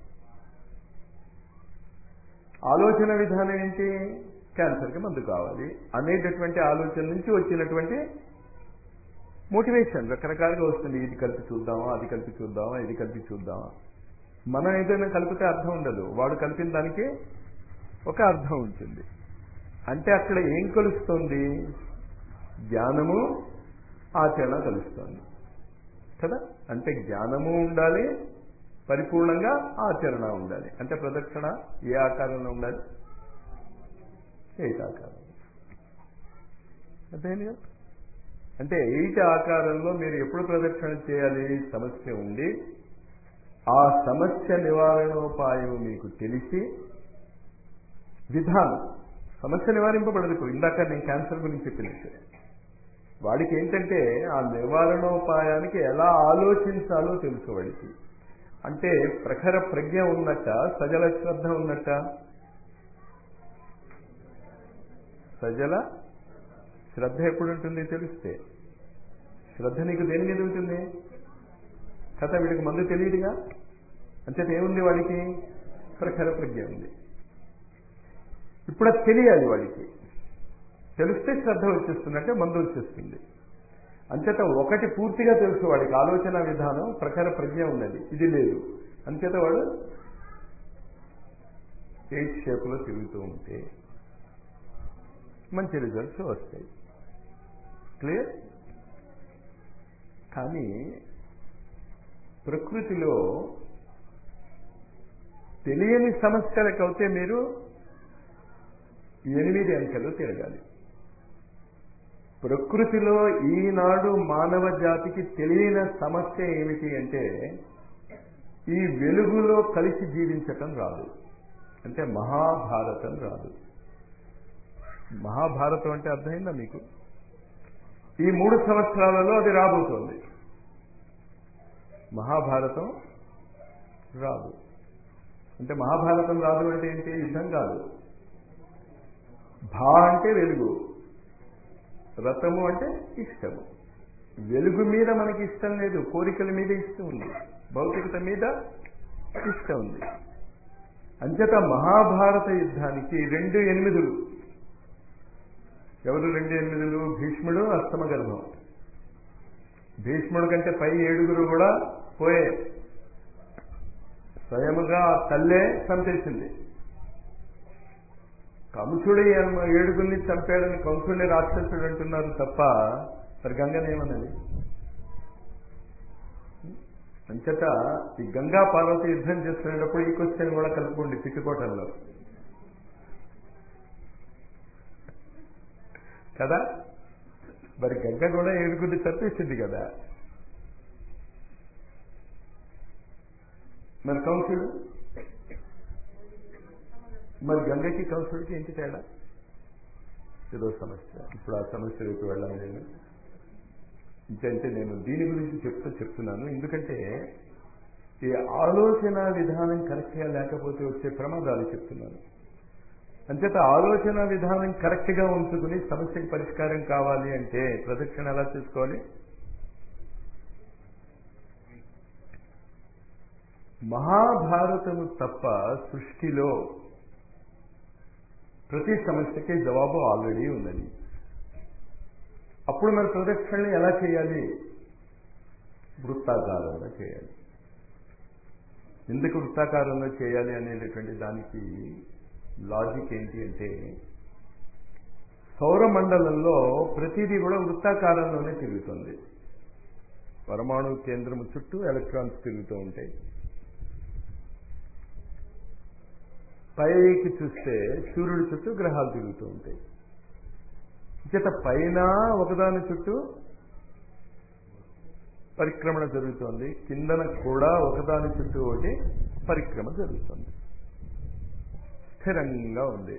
ఆలోచన విధానం ఏంటి క్యాన్సర్కి మందు కావాలి అనేటటువంటి ఆలోచన నుంచి వచ్చినటువంటి మోటివేషన్ రకరకాలుగా వస్తుంది ఇది కలిపి చూద్దామా అది కలిపి చూద్దామా ఇది కలిపి చూద్దామా మనం ఏదైనా కలిపితే అర్థం ఉండదు వాడు కలిపిన దానికి ఒక అర్థం ఉంటుంది అంటే అక్కడ ఏం కలుస్తుంది జ్ఞానము ఆచరణ కలుస్తుంది కదా అంటే జ్ఞానము ఉండాలి పరిపూర్ణంగా ఆచరణ ఉండాలి అంటే ప్రదక్షిణ ఏ ఆకారంలో ఉండాలి ఎయిట్ ఆకారం అదేంటి కదా అంటే ఎయిట్ ఆకారంలో మీరు ఎప్పుడు ప్రదక్షిణ చేయాలి సమస్య ఉండి ఆ సమస్య నివారణోపాయం మీకు తెలిసి విధానం సమస్య నివారింపబడదు ఇప్పుడు ఇందాక నేను క్యాన్సర్ గురించి చెప్పినట్టు వాడికి ఏంటంటే ఆ నివారణోపాయానికి ఎలా ఆలోచించాలో తెలుసు వాడికి అంటే ప్రఖర ప్రజ్ఞ ఉన్నట్ట సజల శ్రద్ధ ఉన్నట్ట సజల శ్రద్ధ ఎప్పుడు ఉంటుంది తెలిస్తే శ్రద్ధ నీకు దేని మీద ఉంటుంది కథ వీడికి మందు తెలియదుగా అంచేత ఏముంది వాడికి ప్రఖర ప్రజ్ఞ ఉంది ఇప్పుడు అది తెలియాలి వాడికి తెలిస్తే శ్రద్ధ వచ్చేస్తుందంటే మందు వచ్చేస్తుంది అంచేత ఒకటి పూర్తిగా తెలుసు వాడికి ఆలోచన విధానం ప్రఖర ప్రజ్ఞ ఉన్నది ఇది లేదు అంచేత వాడు ఎయిట్ షేప్లో తిరుగుతూ ఉంటే మంచి రిజల్ట్స్ వస్తాయి క్లియర్ కానీ ప్రకృతిలో తెలియని సమస్యలకు అయితే మీరు ఎనిమిది అంకెలు తిరగాలి ప్రకృతిలో ఈనాడు మానవ జాతికి తెలియని సమస్య ఏమిటి అంటే ఈ వెలుగులో కలిసి జీవించటం రాదు అంటే మహాభారతం రాదు మహాభారతం అంటే అర్థమైందా మీకు ఈ మూడు సంవత్సరాలలో అది రాబోతోంది మహాభారతం రాదు అంటే మహాభారతం రాదు అంటే ఏంటి యుద్ధం కాదు భా అంటే వెలుగు రథము అంటే ఇష్టము వెలుగు మీద మనకి ఇష్టం లేదు కోరికల మీద ఇష్టం ఉంది భౌతికత మీద ఇష్టం ఉంది అంచేత మహాభారత యుద్ధానికి రెండు ఎనిమిదిలు ఎవరు రెండు ఎనిమిదిలు భీష్ముడు అస్తమ గర్భం భీష్ముడు కంటే పై ఏడుగురు కూడా పోయే స్వయముగా తల్లే చంపేసింది కంసుడి ఏడుగురిని చంపాడని కంసుడిని రాక్షసుడు అంటున్నారు తప్ప మరి గంగనేమన్నది అంచేత ఈ గంగా పార్వతి యుద్ధం చేస్తున్నప్పుడు ఈ క్వశ్చన్ కూడా కలుపుకోండి తిట్టుకోవటంలో కదా మరి గంగ కూడా ఏడుగురిని చంపేసింది కదా మరి కంసుడు మరి గంగకి కంసుడికి ఏంటి తేడా ఏదో సమస్య ఇప్పుడు ఆ సమస్య వైపు వెళ్ళాలి నేను ఇంకంటే నేను దీని గురించి చెప్తూ చెప్తున్నాను ఎందుకంటే ఈ ఆలోచన విధానం కరెక్ట్గా లేకపోతే వచ్చే ప్రమాదాలు చెప్తున్నాను అంచేత ఆలోచన విధానం కరెక్ట్గా ఉంచుకుని సమస్యకి పరిష్కారం కావాలి అంటే ప్రదక్షిణ ఎలా చేసుకోవాలి మహాభారతము తప్ప సృష్టిలో ప్రతి సమస్యకి జవాబు ఆల్రెడీ ఉన్నది అప్పుడు మరి ప్రదక్షిణలు ఎలా చేయాలి వృత్తాకారంలో చేయాలి ఎందుకు వృత్తాకారంలో చేయాలి అనేటటువంటి దానికి లాజిక్ ఏంటి అంటే సౌరమండలంలో ప్రతిదీ కూడా వృత్తాకారంలోనే తిరుగుతుంది పరమాణు కేంద్రము చుట్టూ ఎలక్ట్రాన్స్ తిరుగుతూ ఉంటాయి పైకి చూస్తే సూర్యుడి చుట్టూ గ్రహాలు తిరుగుతూ ఉంటాయి చేత పైన ఒకదాని చుట్టూ పరిక్రమణ జరుగుతోంది కిందన కూడా ఒకదాని చుట్టూ ఒకటి పరిక్రమ జరుగుతుంది స్థిరంగా ఉంది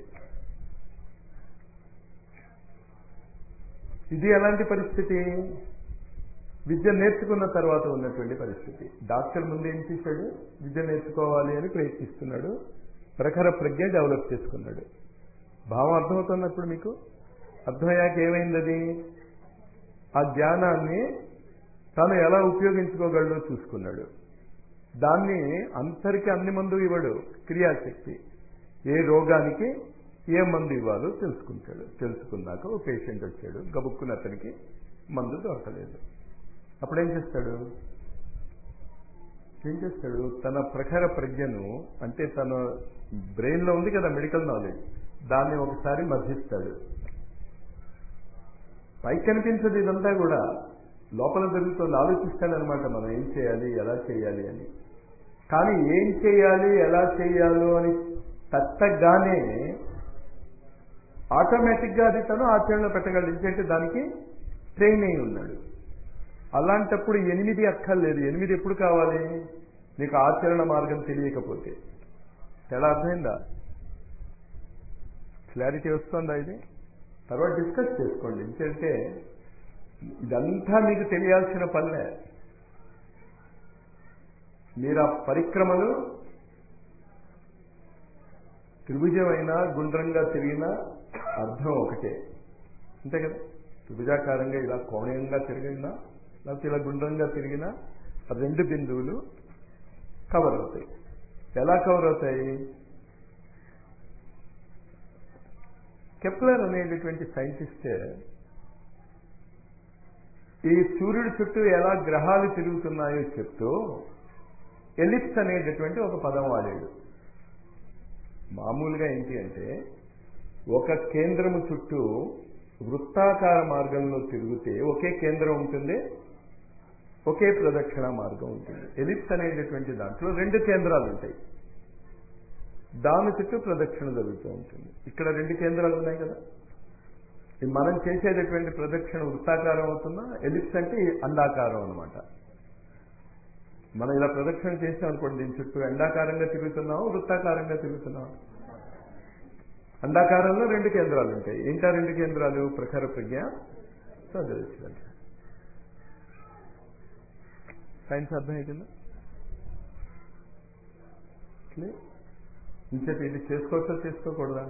ఇది ఎలాంటి పరిస్థితి విద్య నేర్చుకున్న తర్వాత ఉన్నటువంటి పరిస్థితి డాక్టర్ ముందు ఏం చేశాడు విద్య నేర్చుకోవాలి అని ప్రయత్నిస్తున్నాడు ప్రఖర ప్రజ్ఞ డెవలప్ చేసుకున్నాడు భావం అర్థమవుతున్నప్పుడు మీకు అర్థమయ్యాక ఏమైంది అది ఆ జ్ఞానాన్ని తాను ఎలా ఉపయోగించుకోగలడో చూసుకున్నాడు దాన్ని అంతరికి అన్ని మందు ఇవ్వడు క్రియాశక్తి ఏ రోగానికి ఏ మందు ఇవ్వాలో తెలుసుకుంటాడు తెలుసుకున్నాక ఓ పేషెంట్ వచ్చాడు గబుక్కుని అతనికి మందు దొరకలేదు అప్పుడేం చేస్తాడు ఏం చేస్తాడు తన ప్రఖర ప్రజ్ఞను అంటే తన బ్రెయిన్లో ఉంది కదా మెడికల్ నాలెడ్జ్ దాన్ని ఒకసారి మర్జిస్తాడు పైకి కనిపించదు ఇదంతా కూడా లోపల జరుగుతుంది ఆలోచిస్తాడనమాట మనం ఏం చేయాలి ఎలా చేయాలి అని కానీ ఏం చేయాలి ఎలా చేయాలో అని తట్టగానే ఆటోమేటిక్గా అది తను ఆచరణలో పెట్టగలడు ఎందుకంటే దానికి ట్రైన్ అయి ఉన్నాడు అలాంటప్పుడు ఎనిమిది అక్కర్లేదు ఎనిమిది ఎప్పుడు కావాలి నీకు ఆచరణ మార్గం తెలియకపోతే ఎలా అర్థమైందా క్లారిటీ వస్తుందా ఇది తర్వాత డిస్కస్ చేసుకోండి ఎందుకంటే ఇదంతా మీకు తెలియాల్సిన పనిలే మీరు ఆ పరిక్రమలు త్రిభుజమైనా గుండ్రంగా తిరిగినా అర్థం ఒకటే అంతే కదా త్రిభుజాకారంగా ఇలా కోణీయంగా తిరిగినా లేకపోతే ఇలా గుండ్రంగా తిరిగినా ఆ రెండు బిందువులు కవర్ అవుతాయి ఎలా కవర్ అవుతాయి కెప్లర్ అనేటటువంటి సైంటిస్ట్ ఈ సూర్యుడి చుట్టూ ఎలా గ్రహాలు తిరుగుతున్నాయో చెప్తూ ఎలిప్స్ అనేటటువంటి ఒక పదం వాడాడు మామూలుగా ఏంటి అంటే ఒక కేంద్రము చుట్టూ వృత్తాకార మార్గంలో తిరిగితే ఒకే కేంద్రం ఉంటుంది ఒకే ప్రదక్షిణ మార్గం ఉంటుంది ఎలిప్స్ అనేటటువంటి దాంట్లో రెండు కేంద్రాలు ఉంటాయి దాని చుట్టూ ప్రదక్షిణ జరుగుతూ ఉంటుంది ఇక్కడ రెండు కేంద్రాలు ఉన్నాయి కదా ఈ మనం చేసేటటువంటి ప్రదక్షిణ వృత్తాకారం అవుతున్నా ఎలిప్స్ అంటే అండాకారం అనమాట మనం ఇలా ప్రదక్షిణ చేసాం అనుకోండి దీని చుట్టూ ఎండాకారంగా తిరుగుతున్నాం వృత్తాకారంగా తిరుగుతున్నాం అండాకారంలో రెండు కేంద్రాలు ఉంటాయి ఏంటా రెండు కేంద్రాలు ప్రఖర ప్రజ్ఞ సదృశ్యం సైన్స్ అర్థమవుతుందా ఇంచేత ఇది చేసుకోవచ్చా చేసుకోకూడదా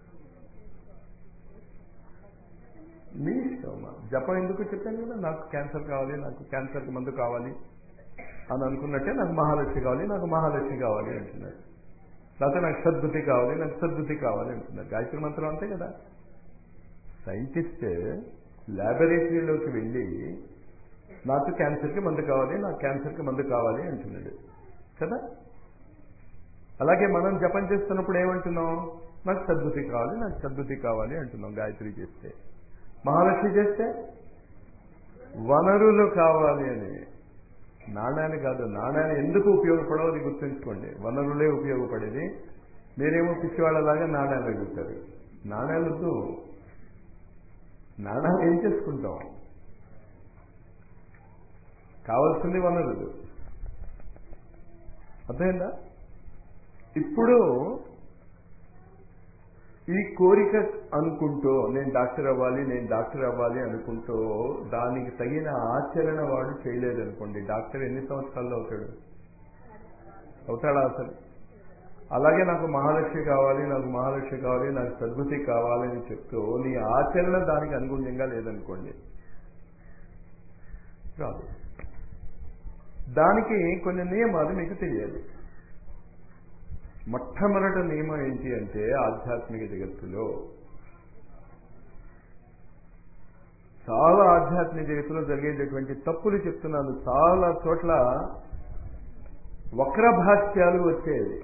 మీ ఇష్టం జపం ఎందుకు చెప్పాను కదా నాకు క్యాన్సర్ కావాలి నాకు క్యాన్సర్కి మందు కావాలి అని అనుకున్నట్టే నాకు మహాలక్ష్మి కావాలి నాకు మహాలక్ష్మి కావాలి అంటున్నారు లేకపోతే నాకు సద్బుద్ధి కావాలి నాకు సద్బుద్ధి కావాలి అంటున్నారు గాయత్రి మంత్రం అంతే కదా సైంటిస్ట్ ల్యాబొరేటరీలోకి వెళ్ళి నాకు క్యాన్సర్కి మందు కావాలి నాకు క్యాన్సర్కి మందు కావాలి అంటున్నాడు కదా అలాగే మనం జపం చేస్తున్నప్పుడు ఏమంటున్నాం నాకు సద్బుద్ధి కావాలి నాకు సద్బుద్ధి కావాలి అంటున్నాం గాయత్రి చేస్తే మహాలక్ష్మి చేస్తే వనరులు కావాలి అని నాణ్యాన్ని కాదు నాణ్యాన్ని ఎందుకు ఉపయోగపడవు అది గుర్తుంచుకోండి వనరులే ఉపయోగపడేది మీరేమో పిచ్చివాళ్ళలాగా నాణ్యాలు అడుగుతారు నాణ్యాలతో నాణ్యాలు ఏం చేసుకుంటాం కావాల్సింది వనరులు అర్థమైందా ఇప్పుడు ఈ కోరిక అనుకుంటూ నేను డాక్టర్ అవ్వాలి నేను డాక్టర్ అవ్వాలి అనుకుంటూ దానికి తగిన ఆచరణ వాడు చేయలేదు అనుకోండి డాక్టర్ ఎన్ని సంవత్సరాల్లో అవుతాడు అవుతాడా అసలు అలాగే నాకు మహాలక్ష్మి కావాలి నాకు మహాలక్ష్మి కావాలి నాకు సద్బుద్ధి కావాలి అని చెప్తూ నీ ఆచరణ దానికి అనుగుణ్యంగా లేదనుకోండి రాదు దానికి కొన్ని నియమాలు మీకు తెలియాలి మొట్టమొదటి నియమం ఏంటి అంటే ఆధ్యాత్మిక జగత్తులో చాలా ఆధ్యాత్మిక జగత్తులో జరిగేటటువంటి తప్పులు చెప్తున్నాను చాలా చోట్ల వక్రభాష్యాలు వచ్చేవి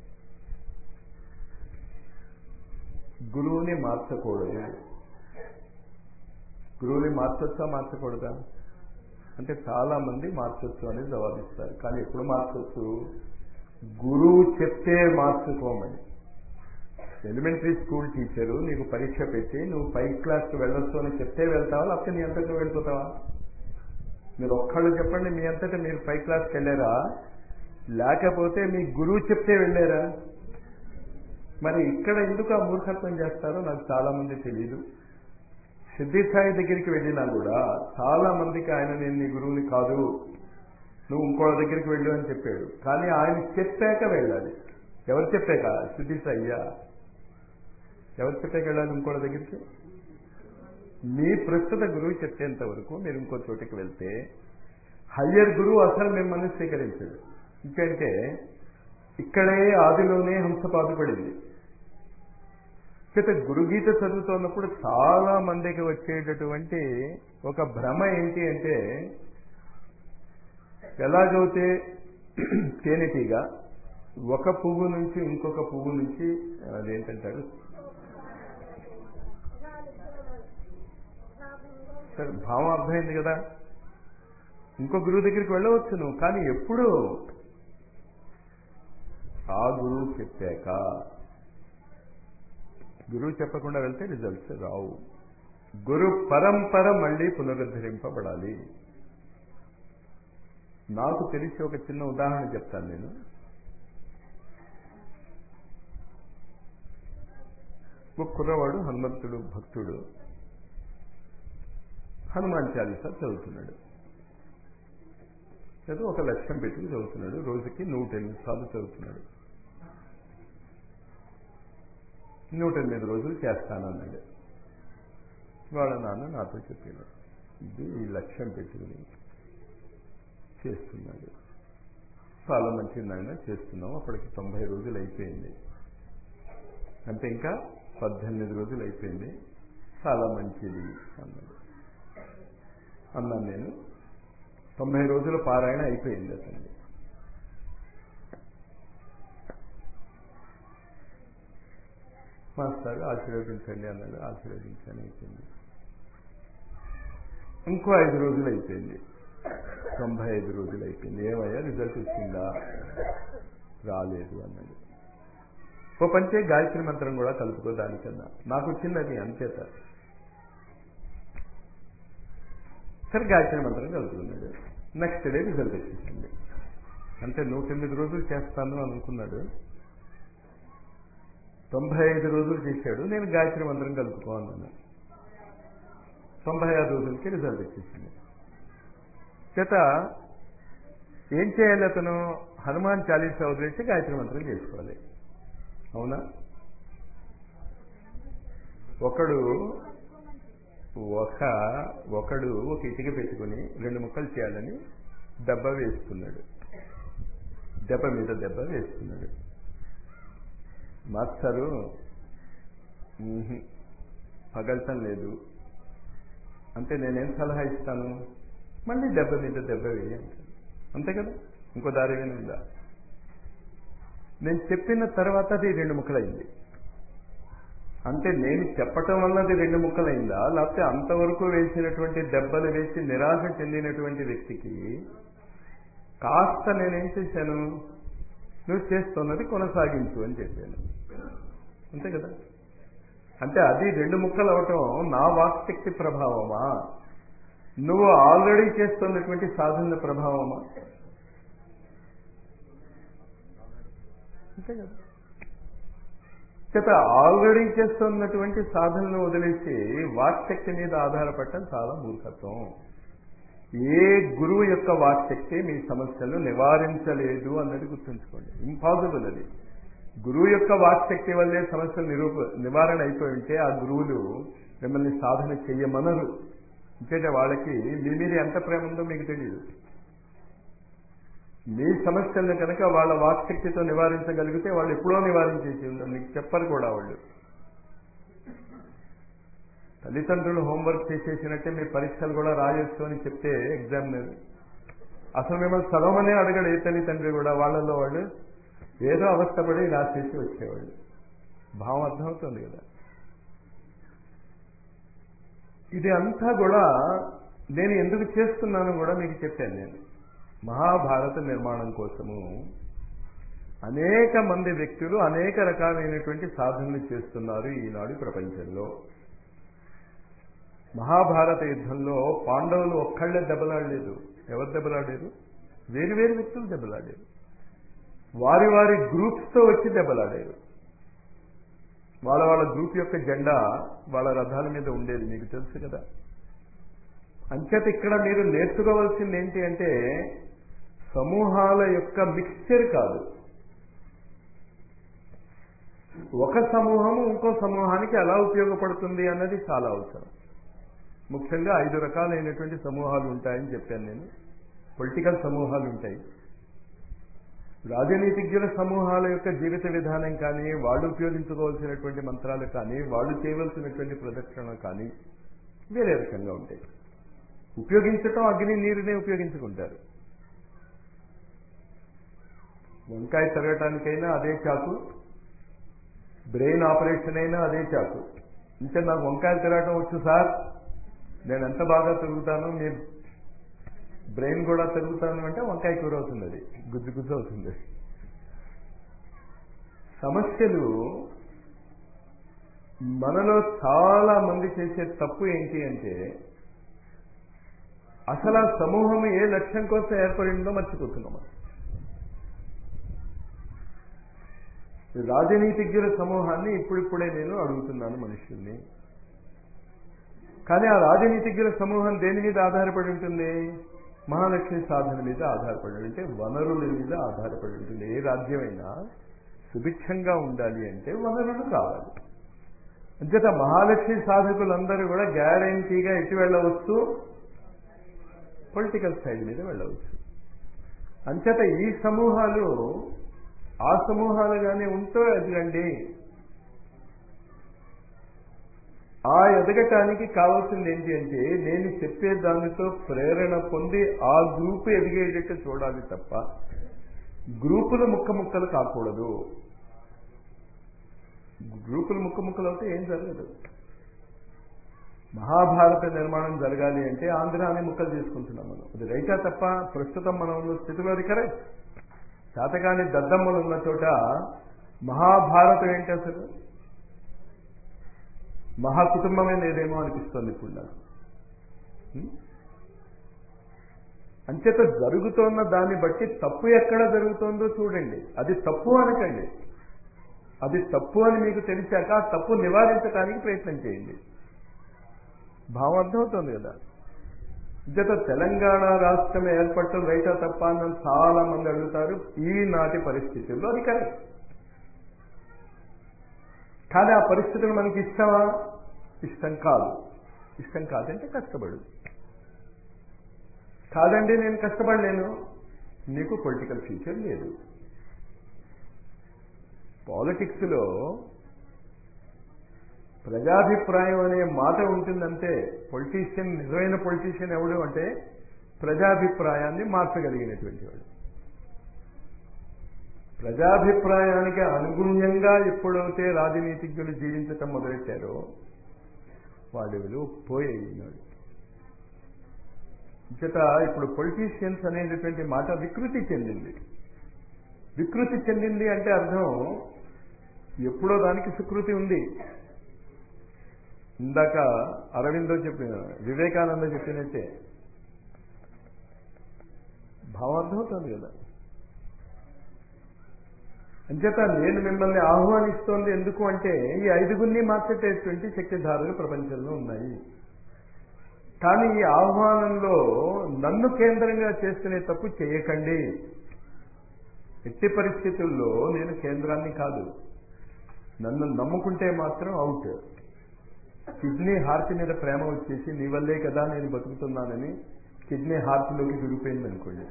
గురువుని మార్చకూడదు గురువుని మార్చొచ్చా మార్చకూడదా అంటే చాలా మంది మార్చొచ్చు అని జవాబిస్తారు కానీ ఎప్పుడు మార్చొచ్చు గురువు చెప్తే మార్చుకోమని ఎలిమెంటరీ స్కూల్ టీచరు నీకు పరీక్ష పెట్టి నువ్వు ఫైవ్ క్లాస్కి వెళ్ళొచ్చు అని చెప్తే వెళ్తావా లేకపోతే నీ అంతటా వెళ్ళిపోతావా మీరు ఒక్కళ్ళు చెప్పండి మీ అంతటా మీరు ఫైవ్ క్లాస్కి వెళ్ళారా లేకపోతే మీ గురువు చెప్తే వెళ్ళారా మరి ఇక్కడ ఎందుకు ఆ మూర్ఖత్వం చేస్తారో నాకు చాలా మంది తెలియదు సిద్ధిసాయి దగ్గరికి వెళ్ళినా కూడా చాలా మందికి ఆయన నేను నీ గురువుని కాదు నువ్వు ఇంకో దగ్గరికి వెళ్ళు అని చెప్పాడు కానీ ఆయన చెప్పాక వెళ్ళాలి ఎవరు చెప్పాక సిద్ధిసాయ్యా ఎవరు చెప్పాక వెళ్ళాలి ఇంకో దగ్గరికి మీ ప్రస్తుత గురువు చెప్పేంత వరకు మీరు ఇంకో చోటికి వెళ్తే హయ్యర్ గురువు అసలు మిమ్మల్ని స్వీకరించాడు ఇంకంటే ఇక్కడే ఆదిలోనే హంస పాదుపడింది చేత గురుగీత చదువుతున్నప్పుడు చాలా మందికి వచ్చేటటువంటి ఒక భ్రమ ఏంటి అంటే ఎలాగైతే తేనెటీగ ఒక పువ్వు నుంచి ఇంకొక పువ్వు నుంచి అదేంటంటారు సరే భావం అర్థమైంది కదా ఇంకో గురువు దగ్గరికి వెళ్ళవచ్చు నువ్వు కానీ ఎప్పుడు ఆ గురువు చెప్పాక గురువు చెప్పకుండా వెళ్తే రిజల్ట్స్ రావు గురు పరంపర మళ్ళీ పునరుద్ధరింపబడాలి నాకు తెలిసి ఒక చిన్న ఉదాహరణ చెప్తాను నేను ఒక కుర్రవాడు హనుమంతుడు భక్తుడు హనుమాన్ చాలీసా చదువుతున్నాడు ఏదో ఒక లక్ష్యం పెట్టుకుని చదువుతున్నాడు రోజుకి నూట ఎనిమిది సార్లు చదువుతున్నాడు నూట ఎనిమిది రోజులు చేస్తానన్నాడు వాళ్ళ నాన్న నాతో చెప్పాడు ఇది ఈ లక్ష్యం పెట్టుకుని చేస్తున్నాడు చాలా మంచిది నాయన చేస్తున్నాం అప్పటికి తొంభై రోజులు అయిపోయింది అంటే ఇంకా పద్దెనిమిది రోజులు అయిపోయింది చాలా మంచిది అన్నాడు అన్నాను నేను తొంభై రోజుల పారాయణ అయిపోయింది అతన్ని మాస్టర్ ఆశీర్వదించండి అన్నాడు ఆశీర్వదించాను అయిపోయింది ఇంకో ఐదు రోజులు అయిపోయింది తొంభై ఐదు రోజులు అయిపోయింది ఏమయ్యా రిజల్ట్ వచ్చిందా రాలేదు అన్నాడు ఓ పంచే గాయత్రి మంత్రం కూడా కలుపుకో దానికన్నా నాకు వచ్చింది అది అంతేత సరే గాయత్రి మంత్రం కలుపుకున్నాడు నెక్స్ట్ డే రిజల్ట్ వచ్చేసింది అంటే నూట ఎనిమిది రోజులు చేస్తాను అనుకున్నాడు తొంభై ఐదు రోజులు చేశాడు నేను గాయత్రి మంత్రం కలుపుకో అన్నాను తొంభై ఆరు రోజులకి రిజల్ట్ వచ్చేసింది చేత ఏం చేయాలి అతను హనుమాన్ చాలీసా వదిలేసి గాయత్రి మంత్రం చేసుకోవాలి అవునా ఒకడు ఒక ఒకడు ఒక ఇటుక పెట్టుకుని రెండు ముక్కలు చేయాలని దెబ్బ వేస్తున్నాడు దెబ్బ మీద దెబ్బ వేస్తున్నాడు మాస్టరు పగలటం లేదు అంటే నేనేం సలహా ఇస్తాను మళ్ళీ దెబ్బ మీద దెబ్బ వేయి అంతే కదా ఇంకో దారి ఏమైనా ఉందా నేను చెప్పిన తర్వాత అది రెండు ముక్కలైంది అంటే నేను చెప్పటం వల్ల అది రెండు ముక్కలైందా లేకపోతే అంతవరకు వేసినటువంటి దెబ్బలు వేసి నిరాశ చెందినటువంటి వ్యక్తికి కాస్త నేనేం చేశాను నువ్వు చేస్తున్నది కొనసాగించు అని చెప్పాను అంతే కదా అంటే అది రెండు ముక్కలు అవటం నా వాక్శక్తి ప్రభావమా నువ్వు ఆల్రెడీ చేస్తున్నటువంటి సాధన ప్రభావమా అంతే కదా చేత ఆల్రెడీ చేస్తున్నటువంటి సాధనను వదిలేసి వాక్శక్తి మీద ఆధారపడటం చాలా మూర్ఖత్వం ఏ గురువు యొక్క వాక్శక్తి మీ సమస్యలు నివారించలేదు అన్నది గుర్తుంచుకోండి ఇంపాసిబుల్ అది గురువు యొక్క వాక్శక్తి వల్లే సమస్యలు నిరూప నివారణ అయిపోయి ఉంటే ఆ గురువులు మిమ్మల్ని సాధన చెయ్యమనరు ఇంకేంటే వాళ్ళకి మీ మీద ఎంత ప్రేమ ఉందో మీకు తెలియదు మీ సమస్యలను కనుక వాళ్ళ వాక్శక్తితో నివారించగలిగితే వాళ్ళు ఎప్పుడో నివారించేసి ఉందో మీకు చెప్పరు కూడా వాళ్ళు తల్లిదండ్రులు హోంవర్క్ చేసేసినట్టే మీ పరీక్షలు కూడా రాయొచ్చు అని చెప్తే ఎగ్జామినర్ అసలు మిమ్మల్ని చదవమనే అడగడు ఏ తల్లిదండ్రి కూడా వాళ్ళలో వాళ్ళు ఏదో అవస్థపడి రాసేసి వచ్చేవాళ్ళు భావం అర్థమవుతుంది కదా ఇది అంతా కూడా నేను ఎందుకు చేస్తున్నాను కూడా మీకు చెప్పాను నేను మహాభారత నిర్మాణం కోసము అనేక మంది వ్యక్తులు అనేక రకాలైనటువంటి సాధనలు చేస్తున్నారు ఈనాడు ప్రపంచంలో మహాభారత యుద్ధంలో పాండవులు ఒక్కళ్ళే దెబ్బలాడలేదు ఎవరు దెబ్బలాడారు వేరు వేరు వ్యక్తులు దెబ్బలాడారు వారి వారి గ్రూప్స్తో వచ్చి దెబ్బలాడారు వాళ్ళ వాళ్ళ గ్రూప్ యొక్క జెండా వాళ్ళ రథాల మీద ఉండేది మీకు తెలుసు కదా అంచేత ఇక్కడ మీరు నేర్చుకోవాల్సింది ఏంటి అంటే సమూహాల యొక్క మిక్స్చర్ కాదు ఒక సమూహము ఇంకో సమూహానికి ఎలా ఉపయోగపడుతుంది అన్నది చాలా అవసరం ముఖ్యంగా ఐదు రకాలైనటువంటి సమూహాలు ఉంటాయని చెప్పాను నేను పొలిటికల్ సమూహాలు ఉంటాయి రాజనీతిజ్ఞుల సమూహాల యొక్క జీవిత విధానం కానీ వాళ్ళు ఉపయోగించుకోవాల్సినటువంటి మంత్రాలు కానీ వాళ్ళు చేయవలసినటువంటి ప్రదక్షిణ కానీ వేరే రకంగా ఉంటాయి ఉపయోగించటం అగ్ని నీరునే ఉపయోగించుకుంటారు వంకాయ తరగటానికైనా అదే చాకు బ్రెయిన్ ఆపరేషన్ అయినా అదే చాకు ఇంకా నాకు వంకాయలు తిరగటం వచ్చు సార్ నేను ఎంత బాగా తిరుగుతాను మీ బ్రెయిన్ కూడా తిరుగుతాను అంటే వంకాయ కూర అవుతుంది అది గుజ్జు గుజ్జు అవుతుంది సమస్యలు మనలో చాలా మంది చేసే తప్పు ఏంటి అంటే అసలు ఆ సమూహం ఏ లక్ష్యం కోసం ఏర్పడిందో మర్చిపోతున్నాం రాజనీతిజ్ఞుల సమూహాన్ని ఇప్పుడిప్పుడే నేను అడుగుతున్నాను మనుషుల్ని కానీ ఆ రాజనీతిజ్ఞుల సమూహం దేని మీద ఆధారపడి ఉంటుంది మహాలక్ష్మి సాధన మీద ఆధారపడి అంటే వనరుల మీద ఆధారపడి ఉంటుంది ఏ రాజ్యమైనా సుభిక్షంగా ఉండాలి అంటే వనరులు కావాలి అంచేత మహాలక్ష్మి సాధకులందరూ కూడా గ్యారంటీగా ఎటు వెళ్ళవచ్చు పొలిటికల్ సైడ్ మీద వెళ్ళవచ్చు అంచేత ఈ సమూహాలు ఆ సమూహాలుగానే ఉంటూ ఎదగండి ఆ ఎదగటానికి కావాల్సింది ఏంటి అంటే నేను చెప్పే దానితో ప్రేరణ పొంది ఆ గ్రూపు ఎదిగేటట్టు చూడాలి తప్ప గ్రూపులు ముక్క ముక్కలు కాకూడదు గ్రూపులు ముక్క ముక్కలు అవుతే ఏం జరగదు మహాభారత నిర్మాణం జరగాలి అంటే ఆంధ్రాని ముక్కలు చేసుకుంటున్నాం మనం అది రైటా తప్ప ప్రస్తుతం మనం ఉన్న స్థితిలో అది కరెక్ట్ శాతకాని దద్దమ్మలు ఉన్న చోట మహాభారతం ఏంటి అసలు మహాకుటుంబమే లేదేమో అనిపిస్తుంది ఇప్పుడు నాకు అంచేత జరుగుతోన్న దాన్ని బట్టి తప్పు ఎక్కడ జరుగుతోందో చూడండి అది తప్పు అనకండి అది తప్పు అని మీకు తెలిసాక ఆ తప్పు నివారించడానికి ప్రయత్నం చేయండి భావం అర్థమవుతుంది కదా జత తెలంగాణ రాష్ట్రం ఏర్పడటం రైటా తప్ప అని చాలా మంది అడుగుతారు ఈనాటి పరిస్థితుల్లో అది కరెక్ట్ కానీ ఆ పరిస్థితులు మనకి ఇష్టమా ఇష్టం కాదు ఇష్టం కాదంటే కష్టపడు కాదండి నేను కష్టపడలేను నీకు పొలిటికల్ ఫ్యూచర్ లేదు పాలిటిక్స్లో ప్రజాభిప్రాయం అనే మాట ఉంటుందంటే పొలిటీషియన్ నిజమైన పొలిటీషియన్ ఎవడు అంటే ప్రజాభిప్రాయాన్ని మార్చగలిగినటువంటి వాడు ప్రజాభిప్రాయానికి అనుగుణ్యంగా ఎప్పుడైతే రాజనీతిజ్ఞులు జీవించటం మొదలెట్టారో వాడి విలువ పోయేనాడు చేత ఇప్పుడు పొలిటీషియన్స్ అనేటటువంటి మాట వికృతి చెందింది వికృతి చెందింది అంటే అర్థం ఎప్పుడో దానికి సుకృతి ఉంది ఇందాక అరవిందో చెప్పిన వివేకానంద చెప్పినట్టే భావార్థమవుతుంది కదా అంచేత నేను మిమ్మల్ని ఆహ్వానిస్తోంది ఎందుకు అంటే ఈ ఐదుగురిని మార్చేటటువంటి శక్తిధారలు ప్రపంచంలో ఉన్నాయి కానీ ఈ ఆహ్వానంలో నన్ను కేంద్రంగా చేసుకునే తప్పు చేయకండి ఎట్టి పరిస్థితుల్లో నేను కేంద్రాన్ని కాదు నన్ను నమ్ముకుంటే మాత్రం అవుట్ కిడ్నీ హార్ట్ మీద ప్రేమ వచ్చేసి నీ వల్లే కదా నేను బతుకుతున్నానని కిడ్నీ హార్ట్లోకి దూరిపోయింది అనుకోండి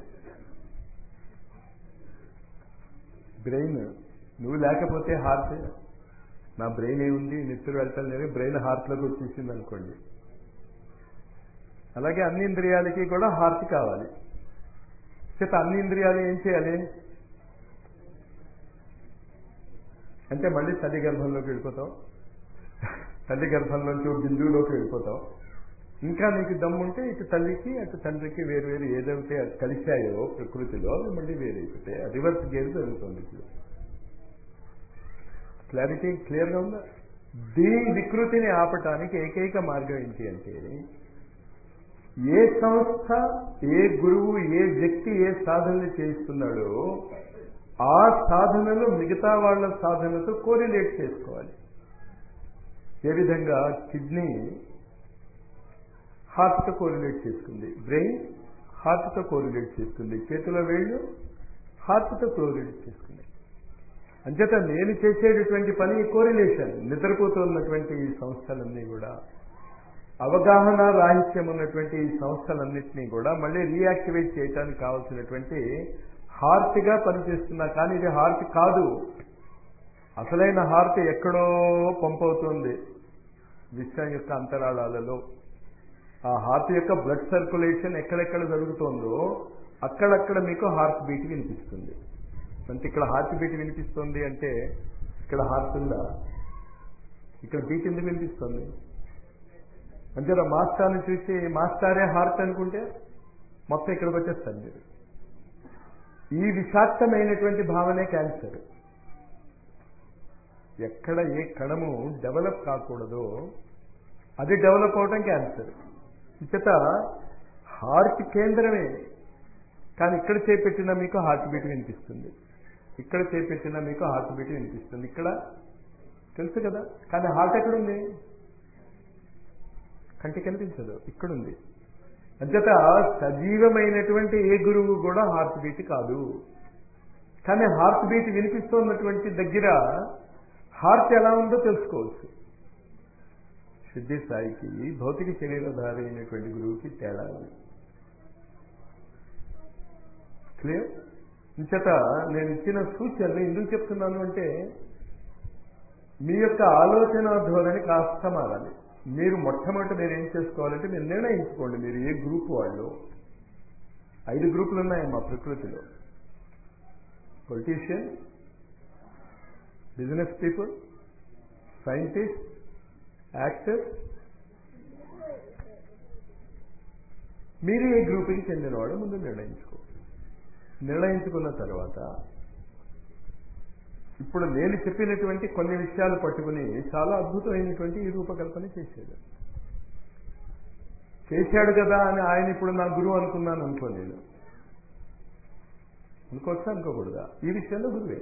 బ్రెయిన్ నువ్వు లేకపోతే హార్ట్ నా బ్రెయిన్ ఏముంది నిత్తులు వెళ్తాను బ్రెయిన్ హార్ట్లోకి వచ్చేసింది అనుకోండి అలాగే అన్ని ఇంద్రియాలకి కూడా హార్ట్ కావాలి చేత అన్ని ఇంద్రియాలు ఏం చేయాలి అంటే మళ్ళీ తల్లి గర్భంలోకి వెళ్ళిపోతాం తల్లి గర్భంలోంచి బిందువులోకి వెళ్ళిపోతాం ఇంకా నీకు దమ్ముంటే ఇటు తల్లికి అటు తండ్రికి వేరు వేరు ఏదైతే కలిశాయో ప్రకృతిలో అవి మళ్ళీ వేరైపోతాయి రివర్స్ గేర్ జరుగుతుంది ఇప్పుడు క్లారిటీ క్లియర్గా ఉందా దీని వికృతిని ఆపటానికి ఏకైక మార్గం ఏంటి అంటే ఏ సంస్థ ఏ గురువు ఏ వ్యక్తి ఏ సాధనలు చేయిస్తున్నాడో ఆ సాధనలు మిగతా వాళ్ళ సాధనతో కోరిలేట్ చేసుకోవాలి ఏ విధంగా కిడ్నీ హార్ట్తో కోరిలేట్ చేసుకుంది బ్రెయిన్ హార్ట్తో కోరిలేట్ చేసుకుంది చేతిలో వేళ్ళు హార్ట్తో కోరిలేట్ చేసుకుంది అంచేత నేను చేసేటటువంటి పని కోరిలేషన్ నిద్రపోతున్నటువంటి ఈ సంస్థలన్నీ కూడా అవగాహన రాహిత్యం ఉన్నటువంటి ఈ సంస్థలన్నింటినీ కూడా మళ్ళీ రీయాక్టివేట్ చేయడానికి కావాల్సినటువంటి హార్ట్గా పనిచేస్తున్నా కానీ ఇది హార్ట్ కాదు అసలైన హార్ట్ ఎక్కడో పంపవుతుంది విశ్వం యొక్క అంతరాళాలలో ఆ హార్ట్ యొక్క బ్లడ్ సర్క్యులేషన్ ఎక్కడెక్కడ జరుగుతోందో అక్కడక్కడ మీకు హార్ట్ బీట్ వినిపిస్తుంది అంటే ఇక్కడ హార్ట్ బీట్ వినిపిస్తుంది అంటే ఇక్కడ హార్ట్ ఉందా ఇక్కడ బీట్ ఎందుకు వినిపిస్తుంది అంటే మాస్టర్ని చూసి మాస్టారే హార్ట్ అనుకుంటే మొత్తం ఇక్కడికి వచ్చేస్తారు మీరు ఈ విషాక్తమైనటువంటి భావనే క్యాన్సర్ ఎక్కడ ఏ కణము డెవలప్ కాకూడదో అది డెవలప్ అవటం క్యాన్సర్ చేత హార్ట్ కేంద్రమే కానీ ఇక్కడ చేపెట్టినా మీకు హార్ట్ బీట్ వినిపిస్తుంది ఇక్కడ చేపెట్టినా మీకు హార్ట్ బీట్ వినిపిస్తుంది ఇక్కడ తెలుసు కదా కానీ హార్ట్ ఎక్కడుంది కంటికి కనిపించదు ఇక్కడుంది అంచేత సజీవమైనటువంటి ఏ గురువు కూడా హార్ట్ బీట్ కాదు కానీ హార్ట్ బీట్ వినిపిస్తున్నటువంటి దగ్గర హార్ట్ ఎలా ఉందో తెలుసుకోవచ్చు సిద్ధి స్థాయికి భౌతిక శరీరధారి అయినటువంటి గురువుకి తేడా ఉంది క్లియర్ ఇంచేత నేను ఇచ్చిన సూచనలు ఎందుకు చెప్తున్నాను అంటే మీ యొక్క ఆలోచన ధోరణి కాస్త మారాలి మీరు మొట్టమొదటి మీరు ఏం చేసుకోవాలంటే మీరు నిర్ణయించుకోండి మీరు ఏ గ్రూప్ వాళ్ళు ఐదు గ్రూపులు ఉన్నాయి మా ప్రకృతిలో politician business people scientist actors మీరు ఏ గ్రూప్కి చెందినవాడు ముందు నిర్ణయించుకో నిర్ణయించుకున్న తర్వాత ఇప్పుడు నేను చెప్పినటువంటి కొన్ని విషయాలు పట్టుకుని చాలా అద్భుతమైనటువంటి ఈ రూపకల్పన చేశాడు చేశాడు కదా అని ఆయన ఇప్పుడు నా గురువు అనుకున్నాను అనుకో నేను అనుకోవచ్చా అనుకోకూడదా ఈ విషయంలో గురువే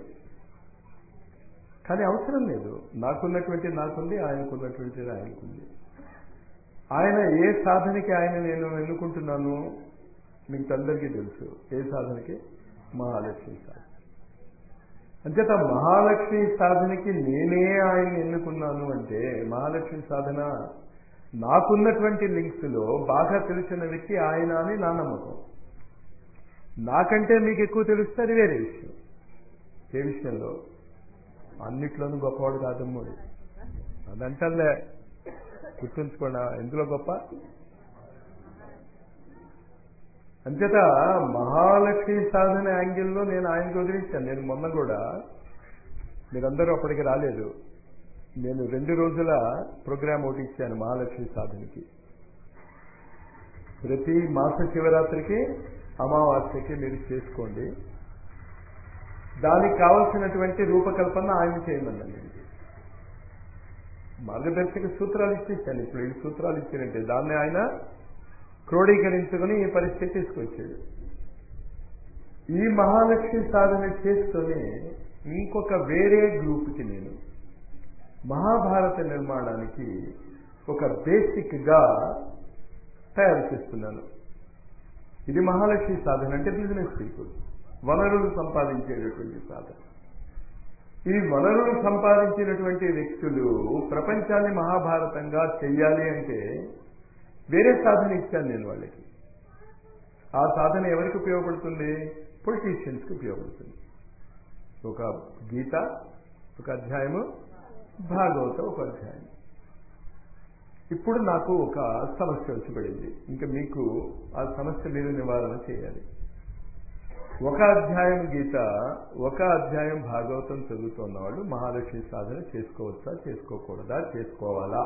కానీ అవసరం లేదు నాకున్నటువంటి నాకుంది ఆయనకున్నటువంటిది ఆయనకుంది ఆయన ఏ సాధనకి ఆయన నేను ఎన్నుకుంటున్నాను మీకు అందరికీ తెలుసు ఏ సాధనకి మహాలక్ష్మి సాధన అంచేత మహాలక్ష్మి సాధనకి నేనే ఆయన్ని ఎన్నుకున్నాను అంటే మహాలక్ష్మి సాధన నాకున్నటువంటి లింక్స్ లో బాగా తెలిసిన వ్యక్తి ఆయన అని నా నమ్మకం నాకంటే మీకు ఎక్కువ తెలిస్తే అది వేరే విషయం ఏ విషయంలో అన్నిట్లోనూ గొప్పవాడు కాదమ్మోడు అదంటలే గుర్తుంచుకోండి ఎందులో గొప్ప అంచేత మహాలక్ష్మి సాధన యాంగిల్లో నేను ఆయనకు వదిలించాను నేను మొన్న కూడా మీరందరూ అప్పటికి రాలేదు నేను రెండు రోజుల ప్రోగ్రామ్ ఒకటి ఇచ్చాను మహాలక్ష్మి సాధనకి ప్రతి మాస శివరాత్రికి అమావాస్యకి మీరు చేసుకోండి దానికి కావలసినటువంటి రూపకల్పన ఆయన చేయమన్నాను మార్గదర్శక సూత్రాలు ఇచ్చేసాను ఇప్పుడు ఈ సూత్రాలు ఇచ్చినట్టే దాన్ని ఆయన క్రోడీకరించుకుని ఈ పరిస్థితి తీసుకొచ్చాడు ఈ మహాలక్ష్మి సాధన చేస్తూనే ఇంకొక వేరే గ్రూప్కి నేను మహాభారత నిర్మాణానికి ఒక బేసిక్ గా తయారు చేస్తున్నాను ఇది మహాలక్ష్మి సాధన అంటే బిజినెస్ పీపుల్ వనరులు సంపాదించేటటువంటి సాధన ఈ వనరులు సంపాదించినటువంటి వ్యక్తులు ప్రపంచాన్ని మహాభారతంగా చెయ్యాలి అంటే వేరే సాధన ఇచ్చాను నేను వాళ్ళకి ఆ సాధన ఎవరికి ఉపయోగపడుతుంది పొలిటీషియన్స్కి ఉపయోగపడుతుంది ఒక గీత ఒక అధ్యాయము భాగవతం ఒక అధ్యాయం ఇప్పుడు నాకు ఒక సమస్య వచ్చి పడింది ఇంకా మీకు ఆ సమస్య మీరు నివారణ చేయాలి ఒక అధ్యాయం గీత ఒక అధ్యాయం భాగవతం చదువుతున్న వాళ్ళు మహాలక్ష్మి సాధన చేసుకోవచ్చా చేసుకోకూడదా చేసుకోవాలా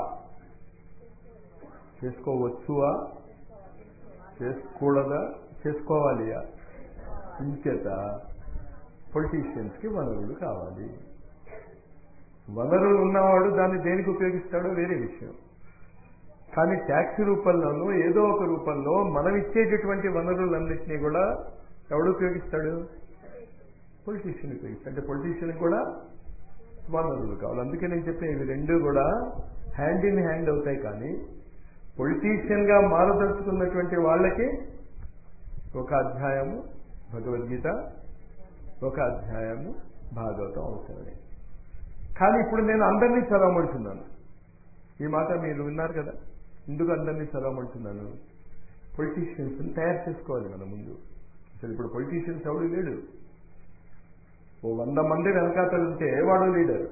చేసుకోవచ్చువా చేసుకోకూడదా చేసుకోవాలియా ఇంచేత పొలిటీషియన్స్కి వనరులు కావాలి వనరులు ఉన్నవాడు దాన్ని దేనికి ఉపయోగిస్తాడో వేరే విషయం కానీ ట్యాక్స్ రూపంలోనూ ఏదో ఒక రూపంలో మనం ఇచ్చేటటువంటి వనరులన్నింటినీ కూడా ఎవడు ఉపయోగిస్తాడు పొలిటీషియన్ ఉపయోగిస్తాడు అంటే పొలిటీషియన్ కూడా వనరులు కావాలి అందుకే నేను చెప్పిన ఇవి రెండు కూడా హ్యాండ్ ఇన్ హ్యాండ్ అవుతాయి కానీ పొలిటీషియన్ గా మారదలుచుకున్నటువంటి వాళ్ళకి ఒక అధ్యాయము భగవద్గీత ఒక అధ్యాయము భాగవతం అవసరమే కానీ ఇప్పుడు నేను అందరినీ చదవమంటున్నాను ఈ మాట మీరు విన్నారు కదా ఎందుకు అందరినీ చదవమంటున్నాను పొలిటీషియన్స్ తయారు చేసుకోవాలి మన ముందు అసలు ఇప్పుడు పొలిటీషియన్స్ ఎవడు లేడు ఓ వంద మంది వెనకాతలు ఉంటే వాడు లీడర్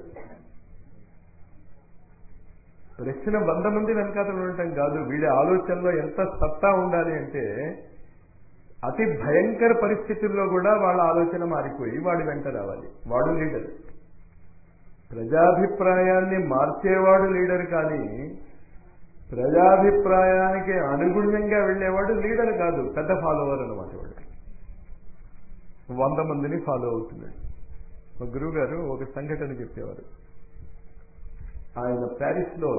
ప్రశ్న వంద మంది వెనకాతలు ఉండటం కాదు వీడి ఆలోచనలో ఎంత సత్తా ఉండాలి అంటే అతి భయంకర పరిస్థితుల్లో కూడా వాళ్ళ ఆలోచన మారిపోయి వాడి వెంట రావాలి వాడు లీడర్ ప్రజాభిప్రాయాన్ని మార్చేవాడు లీడర్ కానీ ప్రజాభిప్రాయానికి అనుగుణ్యంగా వెళ్ళేవాడు లీడర్ కాదు పెద్ద ఫాలోవర్ అనమాట వాడు వంద మందిని ఫాలో అవుతున్నాడు మా గురువు గారు ఒక సంఘటన చెప్పేవారు ఆయన ప్యారిస్ లో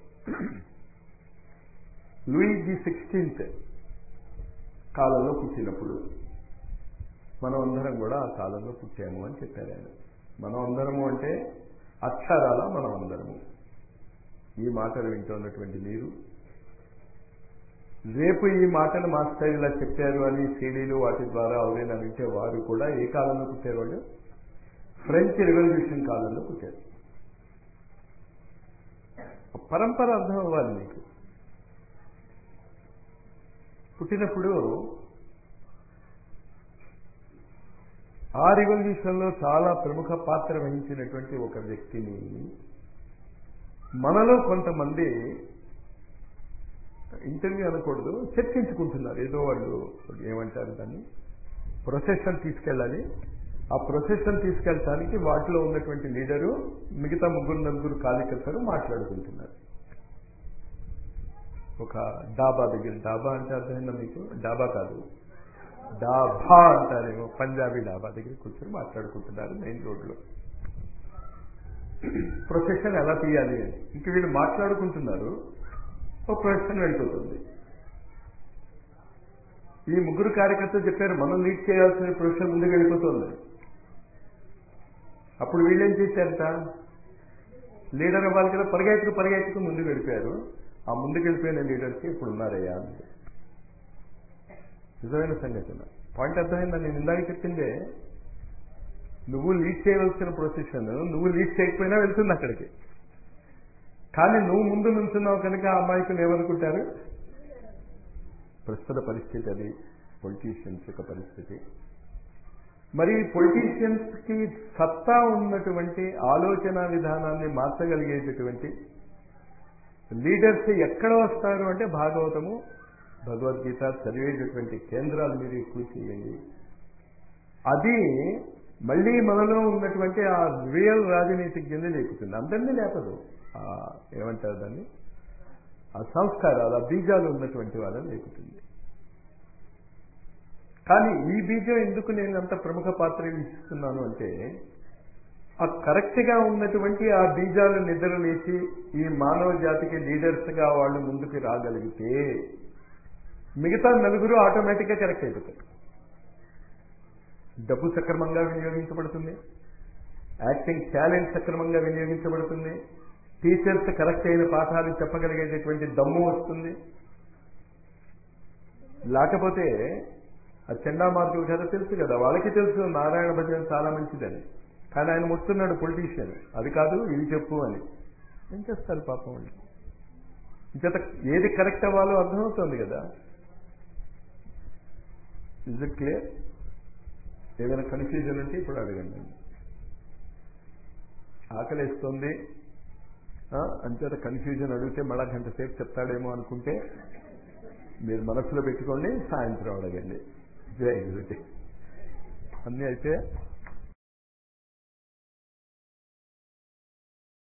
లూయి ది సిక్స్టీన్త్ కాలంలో పుట్టినప్పుడు మనం అందరం కూడా ఆ కాలంలో పుట్టాము అని చెప్పారు ఆయన మనం అందరము అంటే అక్షరాల మనం అందరము ఈ మాటలు వింటున్నటువంటి మీరు రేపు ఈ మాటలు మాస్టర్ ఇలా చెప్పారు అని సీడీలు వాటి ద్వారా ఎవరైనా వింటే వారు కూడా ఏ కాలంలో పుట్టారు వాళ్ళు ఫ్రెంచ్ రెవల్యూషన్ కాలంలో పుట్టారు పరంపర అర్థం అవ్వాలి మీకు పుట్టినప్పుడు ఆ రివల్యూషన్లో చాలా ప్రముఖ పాత్ర వహించినటువంటి ఒక వ్యక్తిని మనలో కొంతమంది ఇంటర్వ్యూ అనకూడదు చర్చించుకుంటున్నారు ఏదో వాళ్ళు ఏమంటారు దాన్ని ప్రొసెషన్ తీసుకెళ్ళాలి ఆ ప్రొసెషన్ తీసుకెళ్ళటానికి వాటిలో ఉన్నటువంటి లీడరు మిగతా ముగ్గురు నలుగురు కార్యకర్తలు మాట్లాడుకుంటున్నారు ఒక డాబా దగ్గర డాబా అంటే అర్థమైందా మీకు డాబా కాదు డాబా అంటారేమో పంజాబీ డాబా దగ్గర కూర్చొని మాట్లాడుకుంటున్నారు మెయిన్ రోడ్లో ప్రొసెషన్ ఎలా తీయాలి అని ఇంక వీళ్ళు మాట్లాడుకుంటున్నారు ఒక ప్రొసెషన్ వెళ్ళిపోతుంది ఈ ముగ్గురు కార్యకర్తలు చెప్పారు మనం లీడ్ చేయాల్సిన ప్రొఫెషన్ ముందుకు వెళ్ళిపోతుంది అప్పుడు వీళ్ళేం చేశారట లీడర్ అవ్వాలి కదా పరిగెత్తుకు పరిగెత్తుకు ముందుకు వెళ్ళిపోయారు ఆ ముందుకు వెళ్ళిపోయిన లీడర్కి ఇప్పుడు ఉన్నారయ్యా అని నిజమైన సంఘటన పాయింట్ అర్థమైందా నేను ఇందాక చెప్పిందే నువ్వు లీడ్ చేయవలసిన ప్రొసెషన్ నువ్వు లీడ్ చేయకపోయినా వెళ్తుంది అక్కడికి కానీ నువ్వు ముందు నుంచున్నావు కనుక ఆ అమాయకులు ఏమనుకుంటారు ప్రస్తుత పరిస్థితి అది పొలిటీషియన్స్ యొక్క పరిస్థితి మరి పొలిటీషియన్స్ కి సత్తా ఉన్నటువంటి ఆలోచన విధానాన్ని మార్చగలిగేటటువంటి లీడర్స్ ఎక్కడ వస్తారు అంటే భాగవతము భగవద్గీత చదివేటటువంటి కేంద్రాలు మీరు ఎక్కువ చేయండి అది మళ్ళీ మనలో ఉన్నటువంటి ఆ రియల్ రాజనీతిజ్ఞని లేపుతుంది అందరినీ లేపదు ఏమంటారు దాన్ని ఆ సంస్కారాలు ఆ బీజాలు ఉన్నటువంటి వాళ్ళని లేపుతుంది కానీ ఈ బీజం ఎందుకు నేను అంత ప్రముఖ పాత్ర ఇస్తున్నాను అంటే ఆ కరెక్ట్ గా ఉన్నటువంటి ఆ బీజాలు నిద్ర లేచి ఈ మానవ జాతికి లీడర్స్ గా వాళ్ళు ముందుకు రాగలిగితే మిగతా నలుగురు ఆటోమేటిక్ గా కరెక్ట్ అయిపోతారు డబ్బు సక్రమంగా వినియోగించబడుతుంది యాక్టింగ్ టాలెంట్ సక్రమంగా వినియోగించబడుతుంది టీచర్స్ కరెక్ట్ అయిన పాఠాలు చెప్పగలిగేటటువంటి దమ్ము వస్తుంది లేకపోతే ఆ చెండా మార్కులు కదా తెలుసు కదా వాళ్ళకి తెలుసు నారాయణ భజన చాలా మంచిదని కానీ ఆయన ముట్టున్నాడు పొలిటీషియన్ అది కాదు ఇది చెప్పు అని ఏం చేస్తారు పాపం వాళ్ళు ఇంచేత ఏది కరెక్ట్ అవ్వాలో అర్థమవుతుంది కదా ఇజ్ ఇట్ క్లియర్ ఏదైనా కన్ఫ్యూజన్ ఉంటే ఇప్పుడు అడగండి ఆకలిస్తుంది అంచేత కన్ఫ్యూజన్ అడిగితే మళ్ళా గంట సేపు చెప్తాడేమో అనుకుంటే మీరు మనసులో పెట్టుకోండి సాయంత్రం అడగండి జై గురుజీ అన్నీ అయితే